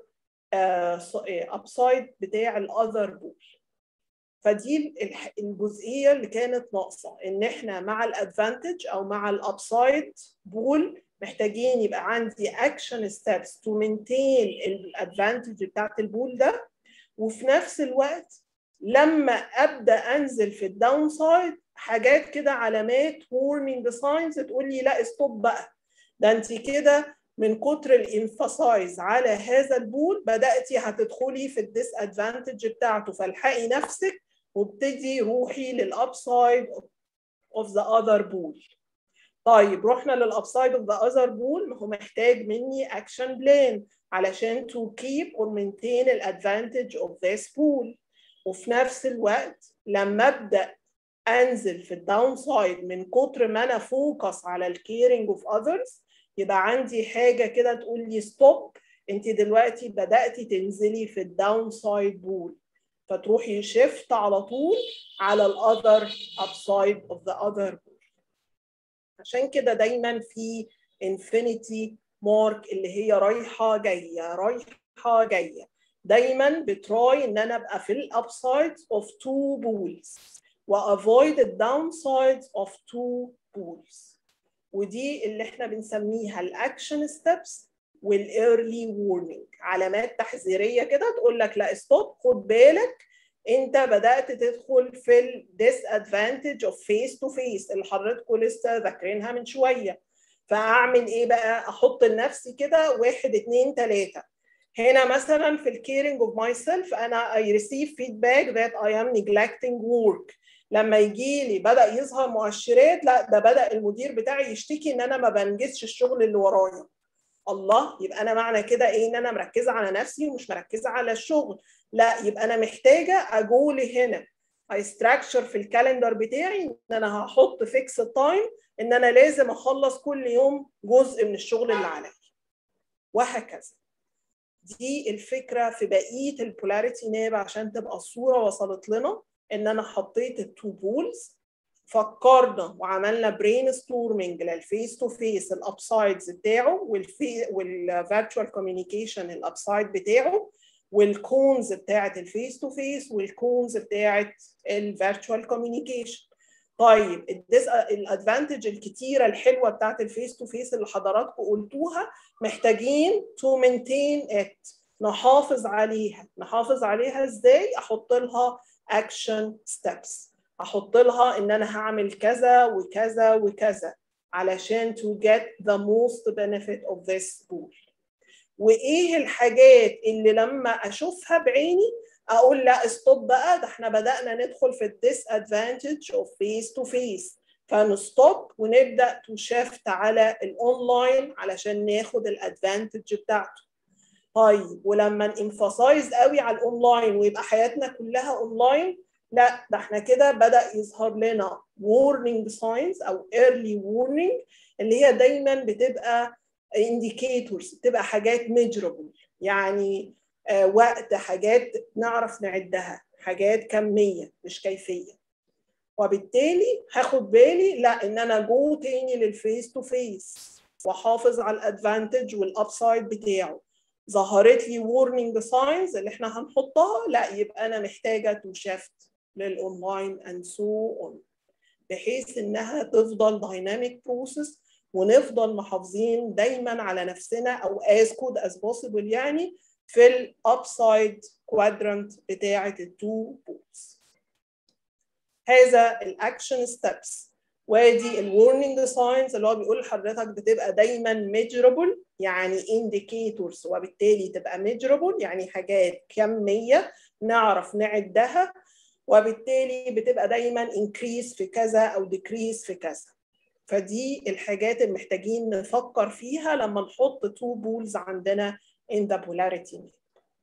upside بتاع الاذر بول فدي الجزئيه اللي كانت ناقصه ان احنا مع الادفانتج او مع الابسايد بول محتاجين يبقى عندي اكشن ستيبس تو مينتين الادفانتج بتاعت البول ده وفي نفس الوقت لما ابدا انزل في الداون سايد حاجات كده علامات warning ساينز تقول لي لا ستوب بقى ده انت كده من كتر الانفاسايز على هذا البول بداتي هتدخلي في الديس ادفانتج بتاعته فالحقي نفسك وابتدي روحي للابسايد اوف ذا اذر بول طيب رحنا للابسايد اوف ذا اذر بول ما هو محتاج مني اكشن بلان علشان تو كيب اور مينتين الادفانتج اوف ذيس بول وفي نفس الوقت لما ابدا انزل في الداون سايد من كتر ما انا فوكس على الكيرنج اوف اذرز يبقى عندي حاجه كده تقول لي ستوب انت دلوقتي بداتي تنزلي في الداون سايد بول فتروحي شيفت على طول على الاذر upside of the other ball عشان كده دايما في انفينيتي مارك اللي هي رايحه جايه رايحه جايه دايما بتراي ان انا ابقى في الابسايدز اوف تو بولز وافويد الداون سايدز اوف تو بولز ودي اللي احنا بنسميها الاكشن ستيبس والايرلي وورنينج علامات تحذيريه كده تقول لك لا ستوب خد بالك انت بدات تدخل في الديس ادفانتج اوف فيس تو فيس اللي حضراتكم لسه ذاكرينها من شويه فاعمل ايه بقى احط لنفسي كده واحد اتنين تلاته هنا مثلا في الكيرنج اوف ماي سيلف انا I receive feedback that I am neglecting work لما يجي لي بدا يظهر مؤشرات لا ده بدا المدير بتاعي يشتكي ان انا ما بنجزش الشغل اللي ورايا الله يبقى انا معنى كده ايه ان انا مركزه على نفسي ومش مركزه على الشغل لا يبقى انا محتاجه اجول هنا هيستراكشر في الكالندر بتاعي ان انا هحط فيكس تايم ان انا لازم اخلص كل يوم جزء من الشغل اللي عليا وهكذا دي الفكره في بقيه البولاريتي ماب عشان تبقى الصوره وصلت لنا ان انا حطيت التو بولز فكرنا وعملنا برين ستورمنج للفيس تو فيس الابسايدز بتاعه والفي والفيرتشوال كوميونيكيشن الابسايد بتاعه والكونز بتاعه الفيس تو فيس والكونز بتاعه الفيرتشوال كوميونيكيشن طيب الادفانتج الكتيره الحلوه بتاعه الفيس تو فيس اللي حضراتكم قلتوها محتاجين تو مينتين ات نحافظ عليها نحافظ عليها ازاي احط لها اكشن ستيبس احط لها ان انا هعمل كذا وكذا وكذا علشان to get the most benefit of this tool وايه الحاجات اللي لما اشوفها بعيني اقول لا ستوب بقى ده احنا بدانا ندخل في الديس ادفانتج اوف فيس تو فيس فنستوب ونبدا تو شيفت على الاونلاين علشان ناخد الادفانتج بتاعته طيب ولما نemphasize قوي على الاونلاين ويبقى حياتنا كلها اونلاين لا ده احنا كده بدا يظهر لنا warning signs او early warning اللي هي دايما بتبقى indicators بتبقى حاجات measurable يعني آه وقت حاجات نعرف نعدها حاجات كميه مش كيفيه وبالتالي هاخد بالي لا ان انا جو تاني للفيس تو فيس واحافظ على الادفانتج والابسايد بتاعه ظهرت لي warning signs اللي احنا هنحطها لا يبقى انا محتاجه تو شيفت للاونلاين and so on بحيث انها تفضل دايناميك بروسيس ونفضل محافظين دايما على نفسنا او as good as possible يعني في الابسايد كوادرانت بتاعه التو بولز هذا الاكشن ستيبس وادي الورنينج ساينز اللي هو بيقول لحضرتك بتبقى دايما ميجرابل يعني indicators وبالتالي تبقى ميجرابل يعني حاجات كميه نعرف نعدها وبالتالي بتبقى دايما increase في كذا او decrease في كذا فدي الحاجات اللي محتاجين نفكر فيها لما نحط تو بولز عندنا in the polarity map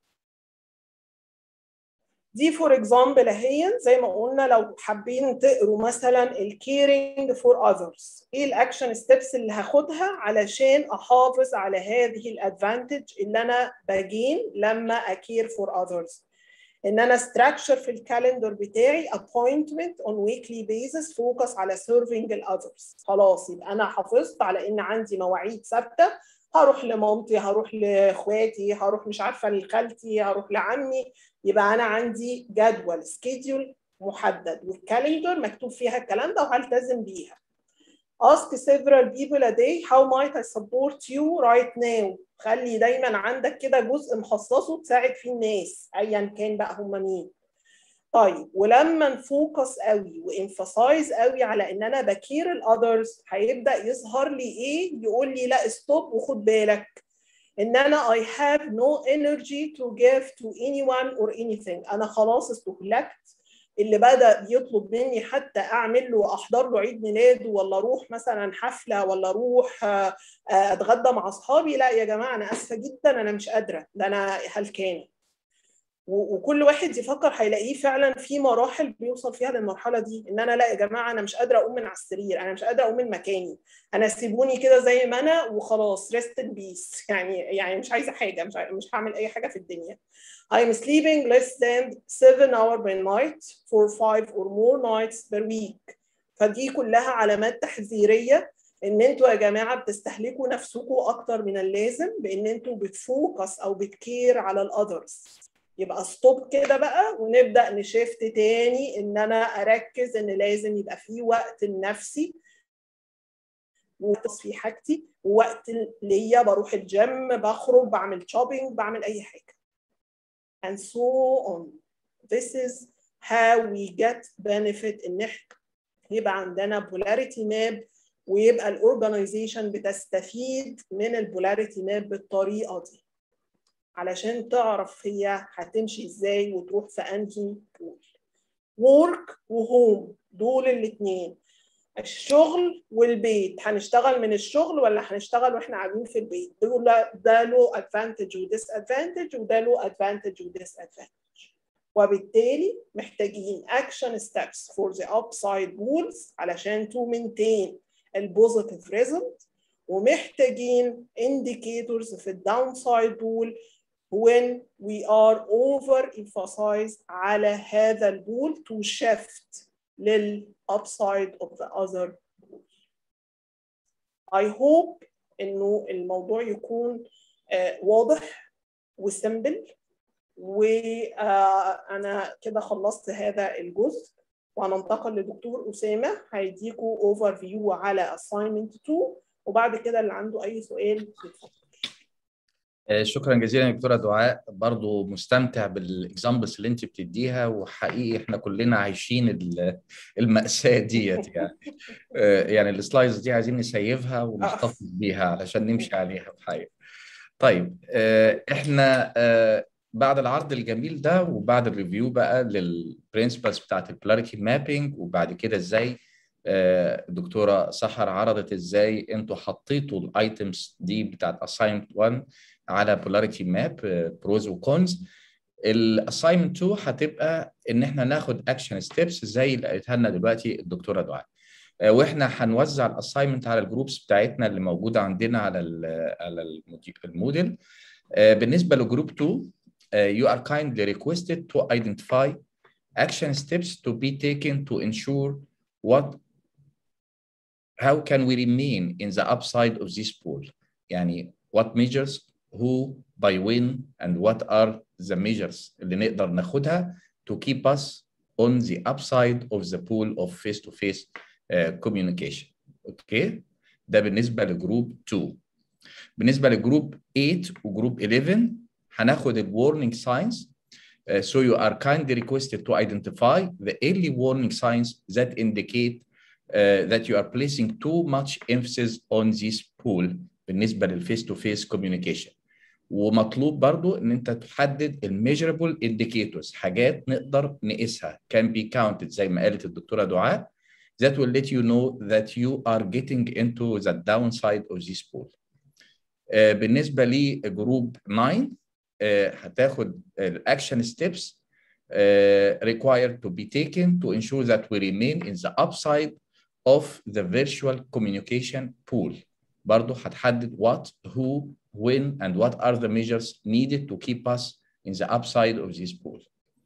دي فور اكزامبل اهي زي ما قلنا لو حابين تقروا مثلا الكيرنج فور اذرز ايه الاكشن ستيبس اللي هاخدها علشان احافظ على هذه الادفانتج اللي انا بجين لما اكير فور اذرز ان انا استراكشر في الكالندر بتاعي appointment on weekly basis فوكس على serving الاذرز خلاص يبقى انا حافظت على ان عندي مواعيد ثابته هروح لمامتي هروح لاخواتي هروح مش عارفه لخالتي هروح لعمي يبقى انا عندي جدول سكيدول محدد والكالندر مكتوب فيها الكلام ده وهلتزم بيها ask several people a day how might I support you right now خلي دايما عندك كده جزء مخصصه تساعد فيه الناس ايا كان بقى هم مين طيب ولما نفوكس قوي وانفسايز قوي على ان انا بكير الاذرز هيبدا يظهر لي ايه يقول لي لا ستوب وخد بالك ان انا I have no energy to give to anyone or anything انا خلاص استهلكت اللي بدا يطلب مني حتى اعمل له احضر له عيد ميلاده ولا اروح مثلا حفله ولا اروح اتغدى مع اصحابي لا يا جماعه انا اسفه جدا انا مش قادره ده انا هلكانه وكل واحد يفكر هيلاقيه فعلا في مراحل بيوصل فيها للمرحله دي ان انا لا يا جماعه انا مش قادره اقوم من على السرير انا مش قادره اقوم من مكاني انا سيبوني كده زي ما انا وخلاص ريست ان بيس يعني يعني مش عايزه حاجه مش مش هعمل اي حاجه في الدنيا I'm sleeping less than 7 hours per night for 5 or more nights per week فدي كلها علامات تحذيريه ان انتوا يا جماعه بتستهلكوا نفسكم اكتر من اللازم بان انتوا بتفوكس او بتكير على الاذرز يبقى ستوب كده بقى ونبدا نشفت تاني ان انا اركز ان لازم يبقى في وقت لنفسي وقت في حاجتي ووقت ليا بروح الجيم بخرج بعمل شوبينج بعمل اي حاجه and so on this is how we get benefit ان احنا يبقى عندنا polarity map ويبقى الاورجنايزيشن بتستفيد من البولاريتي ماب بالطريقه دي علشان تعرف هي هتمشي ازاي وتروح في انهي بول work وهوم دول الاثنين الشغل والبيت هنشتغل من الشغل ولا هنشتغل واحنا قاعدين في البيت ده له ادفانتج وديس ادفانتج وده له ادفانتج وديس ادفانتج وبالتالي محتاجين action steps for the upside rules علشان to maintain البوزيتيف result ومحتاجين indicators في الداونسايد rule when we are over emphasized على هذا الرول to shift للupside of the other rule. I hope انه الموضوع يكون uh, واضح وسمبل وانا كده خلصت هذا الجزء وهننتقل لدكتور اسامه هيديكوا اوفر فيو على assignment 2 وبعد كده اللي عنده اي سؤال يتفضل شكرا جزيلا يا دكتوره دعاء برضو مستمتع بالاكزامبلز اللي انت بتديها وحقيقي احنا كلنا عايشين الماساه ديت يعني يعني السلايدز دي عايزين نسيفها ونحتفظ بيها علشان نمشي عليها الحقيقه طيب احنا بعد العرض الجميل ده وبعد الريفيو بقى للبرنسبلز بتاعت البولاريتي مابينج وبعد كده ازاي الدكتوره سحر عرضت ازاي انتوا حطيتوا الايتمز دي بتاعت اساينمنت 1 على بولاريتي ماب بروز وكونز الاساينمنت 2 هتبقى ان احنا ناخد اكشن ستيبس زي اللي قالتها لنا دلوقتي الدكتوره دعاء واحنا هنوزع الاساينمنت على الجروبس بتاعتنا اللي موجوده عندنا على على الموديل بالنسبه لجروب 2 you are kindly requested to identify action steps to be taken to ensure what how can we remain in the upside of this pool يعني what measures who by when and what are the measures اللي نقدر ناخدها to keep us on the upside of the pool of face-to-face uh, communication اوكي ده بالنسبه لجروب 2 بالنسبه لجروب 8 وجروب 11 هناخد الورنينج ساينز uh, so you are kindly requested to identify the early warning signs that indicate uh, that you are placing too much emphasis on this pool بالنسبه للفيس تو فيس كوميونيكيشن ومطلوب برضو ان انت تحدد الميجربل indicators حاجات نقدر نقيسها can be counted زي ما قالت الدكتوره دعاء that will let you know that you are getting into the downside of this pool. Uh, بالنسبه لجروب 9 uh, هتاخد الاكشن ستيبس uh, required to be taken to ensure that we remain in the upside of the virtual communication pool. برضو هتحدد what, who, when, and what are the measures needed to keep us in the upside of this pool.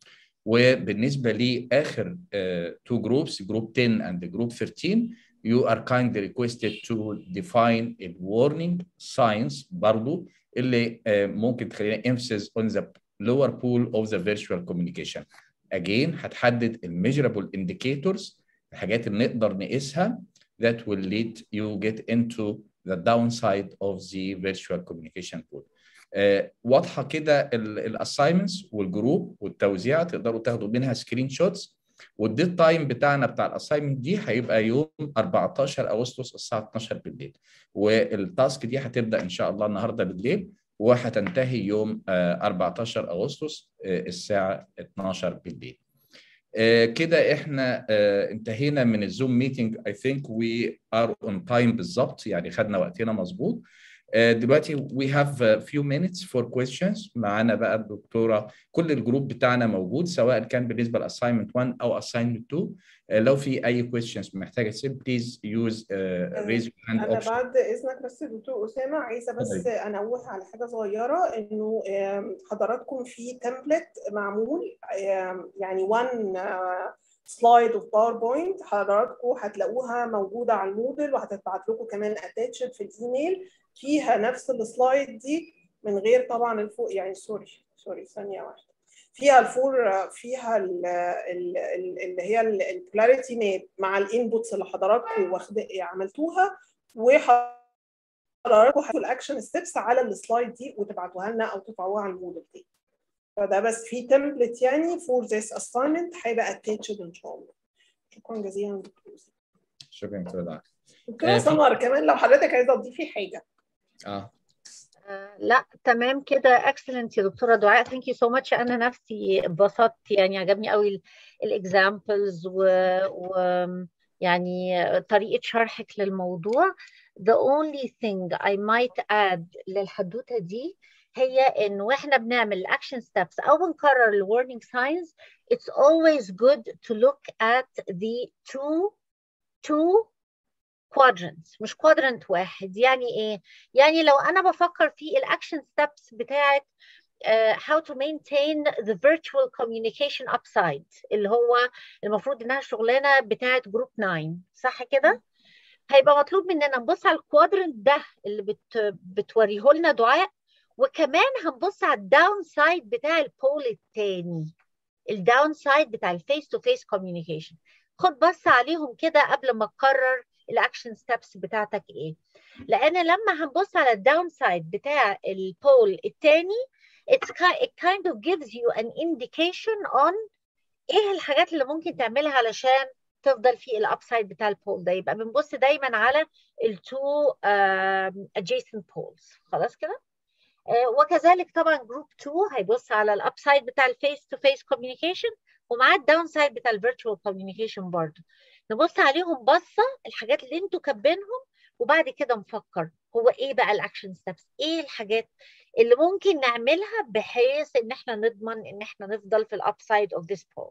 وبالنسبة لآخر uh, two groups, group 10 and the group 13, you are kindly requested to define a warning signs برضو اللي uh, ممكن تخلينا emphasis on the lower pool of the virtual communication. Again هتحدد measurable indicators الحاجات اللي نقدر نقيسها that will lead you get into the downside of the virtual communication pool. Uh, واضحه كده الاساينمنتس والجروب والتوزيع تقدروا تاخدوا منها سكرين شوتس والديت تايم بتاعنا بتاع الاساينمنت دي هيبقى يوم 14 اغسطس الساعه 12 بالليل والتاسك دي هتبدا ان شاء الله النهارده بالليل وهتنتهي يوم uh, 14 اغسطس uh, الساعه 12 بالليل. كده احنا انتهينا من الزوم ميتنج اي ثينك وي ار اون تايم بالظبط يعني خدنا وقتنا مظبوط دلوقتي we have a few minutes for questions معانا بقى الدكتوره كل الجروب بتاعنا موجود سواء كان بالنسبه لاساينمنت 1 او اساينمنت 2 لو في اي questions محتاجه تسيب بليز يوز ريز هاند انا بعد اذنك بس دكتور اسامه عايزه بس انوه على حاجه صغيره انه حضراتكم في تمبلت معمول يعني 1 سلايد اوف باوربوينت حضراتكم هتلاقوها موجوده على الموديل وهتتبعت لكم كمان اتاتشد في الايميل فيها نفس السلايد دي من غير طبعا الفوق يعني سوري سوري ثانيه واحده فيها الفور فيها ال ال ال اللي هي البولاريتي ماب مع الانبوتس اللي حضراتكم واخد عملتوها وحضراتكم هتحطوا الاكشن ستيبس على السلايد دي وتبعتوها لنا او ترفعوها على الموديل تاني فده بس في تمبلت يعني فور ذيس اساينمنت هيبقى اتاتشد ان شاء الله شكرا جزيلا دكتور شكرا دكتور دكتوره سمر كمان لو حضرتك عايزه تضيفي حاجه اه لا تمام كده اكسلنت يا دكتوره دعاء ثانك يو سو ماتش انا نفسي اتبسطت يعني عجبني قوي الاكزامبلز و, و يعني طريقة شرحك للموضوع the only thing I might add للحدوتة دي هي إنه وإحنا بنعمل action steps أو بنكرر ال warning signs it's always good to look at the two two quadrants مش quadrant واحد يعني إيه؟ يعني لو أنا بفكر في الأكشن steps بتاعت uh, how to maintain the virtual communication upside اللي هو المفروض انها شغلانه بتاعه جروب 9 صح كده؟ هيبقى مطلوب مننا نبص على الكوادرنت ده اللي بت بتوريه لنا دعاء وكمان هنبص على الداون سايد بتاع البول التاني الداون سايد بتاع الفيس تو فيس كوميونيكيشن خد بص عليهم كده قبل ما تقرر الاكشن ستبس بتاعتك ايه لان لما هنبص على الداون سايد بتاع البول التاني it's it kind of gives you an indication on ايه الحاجات اللي ممكن تعملها علشان تفضل في الابسايد بتاع البول ده يبقى بنبص دايما على التو uh, adjacent poles خلاص كده uh, وكذلك طبعا جروب 2 هيبص على الابسايد بتاع الفيس تو فيس كوميونيكيشن ومعاه الداون سايد بتاع الفيرتشوال كوميونيكيشن برضه نبص عليهم بصه الحاجات اللي انتوا كاتبينهم وبعد كده نفكر هو ايه بقى الاكشن ستبس ايه الحاجات اللي ممكن نعملها بحيث ان احنا نضمن ان احنا نفضل في الابسايد اوف ذيس بول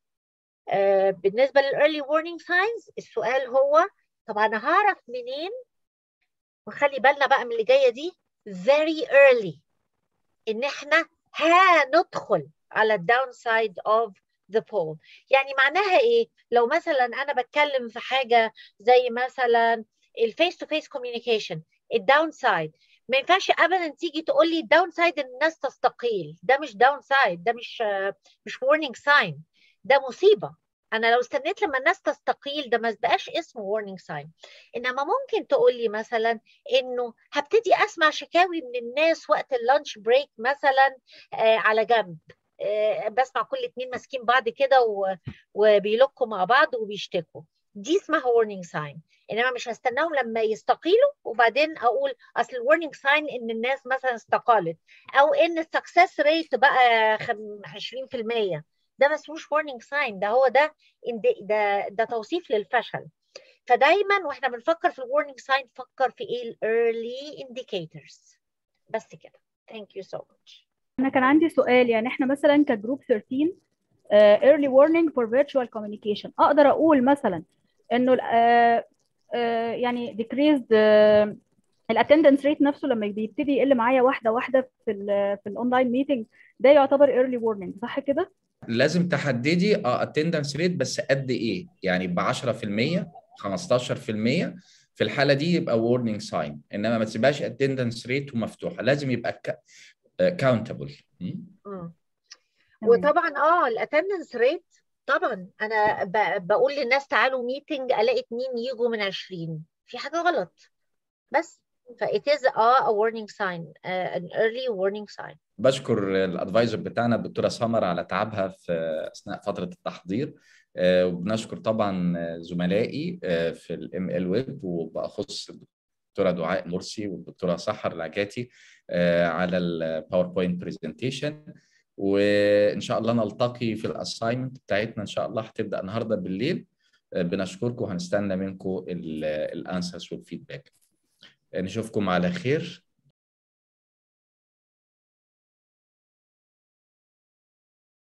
بالنسبه للايرلي warning signs السؤال هو طب انا هعرف منين وخلي بالنا بقى من اللي جايه دي very early ان احنا هندخل على الداون سايد اوف the pole يعني معناها ايه لو مثلا انا بتكلم في حاجه زي مثلا الفيس تو فيس كوميونيكيشن الداون سايد ما ينفعش ابدا تيجي تقول لي الداون سايد ان الناس تستقيل ده مش داون سايد ده مش مش warning ساين ده مصيبه انا لو استنيت لما الناس تستقيل ده ما بقاش اسمه warning ساين انما ممكن تقول لي مثلا انه هبتدي اسمع شكاوي من الناس وقت اللانش بريك مثلا آه على جنب آه بسمع كل اتنين ماسكين بعض كده وبيلقوا مع بعض وبيشتكوا دي اسمها warning sign انما مش هستناهم لما يستقيلوا وبعدين اقول اصل warning sign ان الناس مثلا استقالت او ان السكسس ريت بقى 20% ده ما اسموش warning sign ده هو ده ده ده توصيف للفشل فدايما واحنا بنفكر في الورنينج ساين فكر في ايه الايرلي indicators بس كده ثانك يو سو ماتش انا كان عندي سؤال يعني احنا مثلا كجروب 13 uh, early warning for virtual communication اقدر اقول مثلا انه uh, uh, يعني decreased uh, الاتندنس ريت نفسه لما بيبتدي يقل معايا واحده واحده في ال في الاونلاين ميتنج ده يعتبر ايرلي warning صح كده؟ لازم تحددي اه اتندنس ريت بس قد ايه؟ يعني ب 10% 15% في الحاله دي يبقى warning ساين انما ما تسيبهاش اتندنس ريت ومفتوحه لازم يبقى كاونتبل وطبعا اه الاتندنس ريت طبعا انا بقول للناس تعالوا ميتنج الاقي اتنين يجوا من 20 في حاجه غلط بس فإت is a warning sign uh, an early warning sign بشكر الادفايزر بتاعنا الدكتوره سمر على تعبها في اثناء فتره التحضير وبنشكر طبعا زملائي في الام ال ويب وباخص الدكتوره دعاء مرسي والدكتوره سحر العجاتي على الباوربوينت برزنتيشن وان شاء الله نلتقي في الاساينمنت بتاعتنا ان شاء الله هتبدا النهارده بالليل بنشكركم وهنستنى منكم الانسرز والفيدباك نشوفكم على خير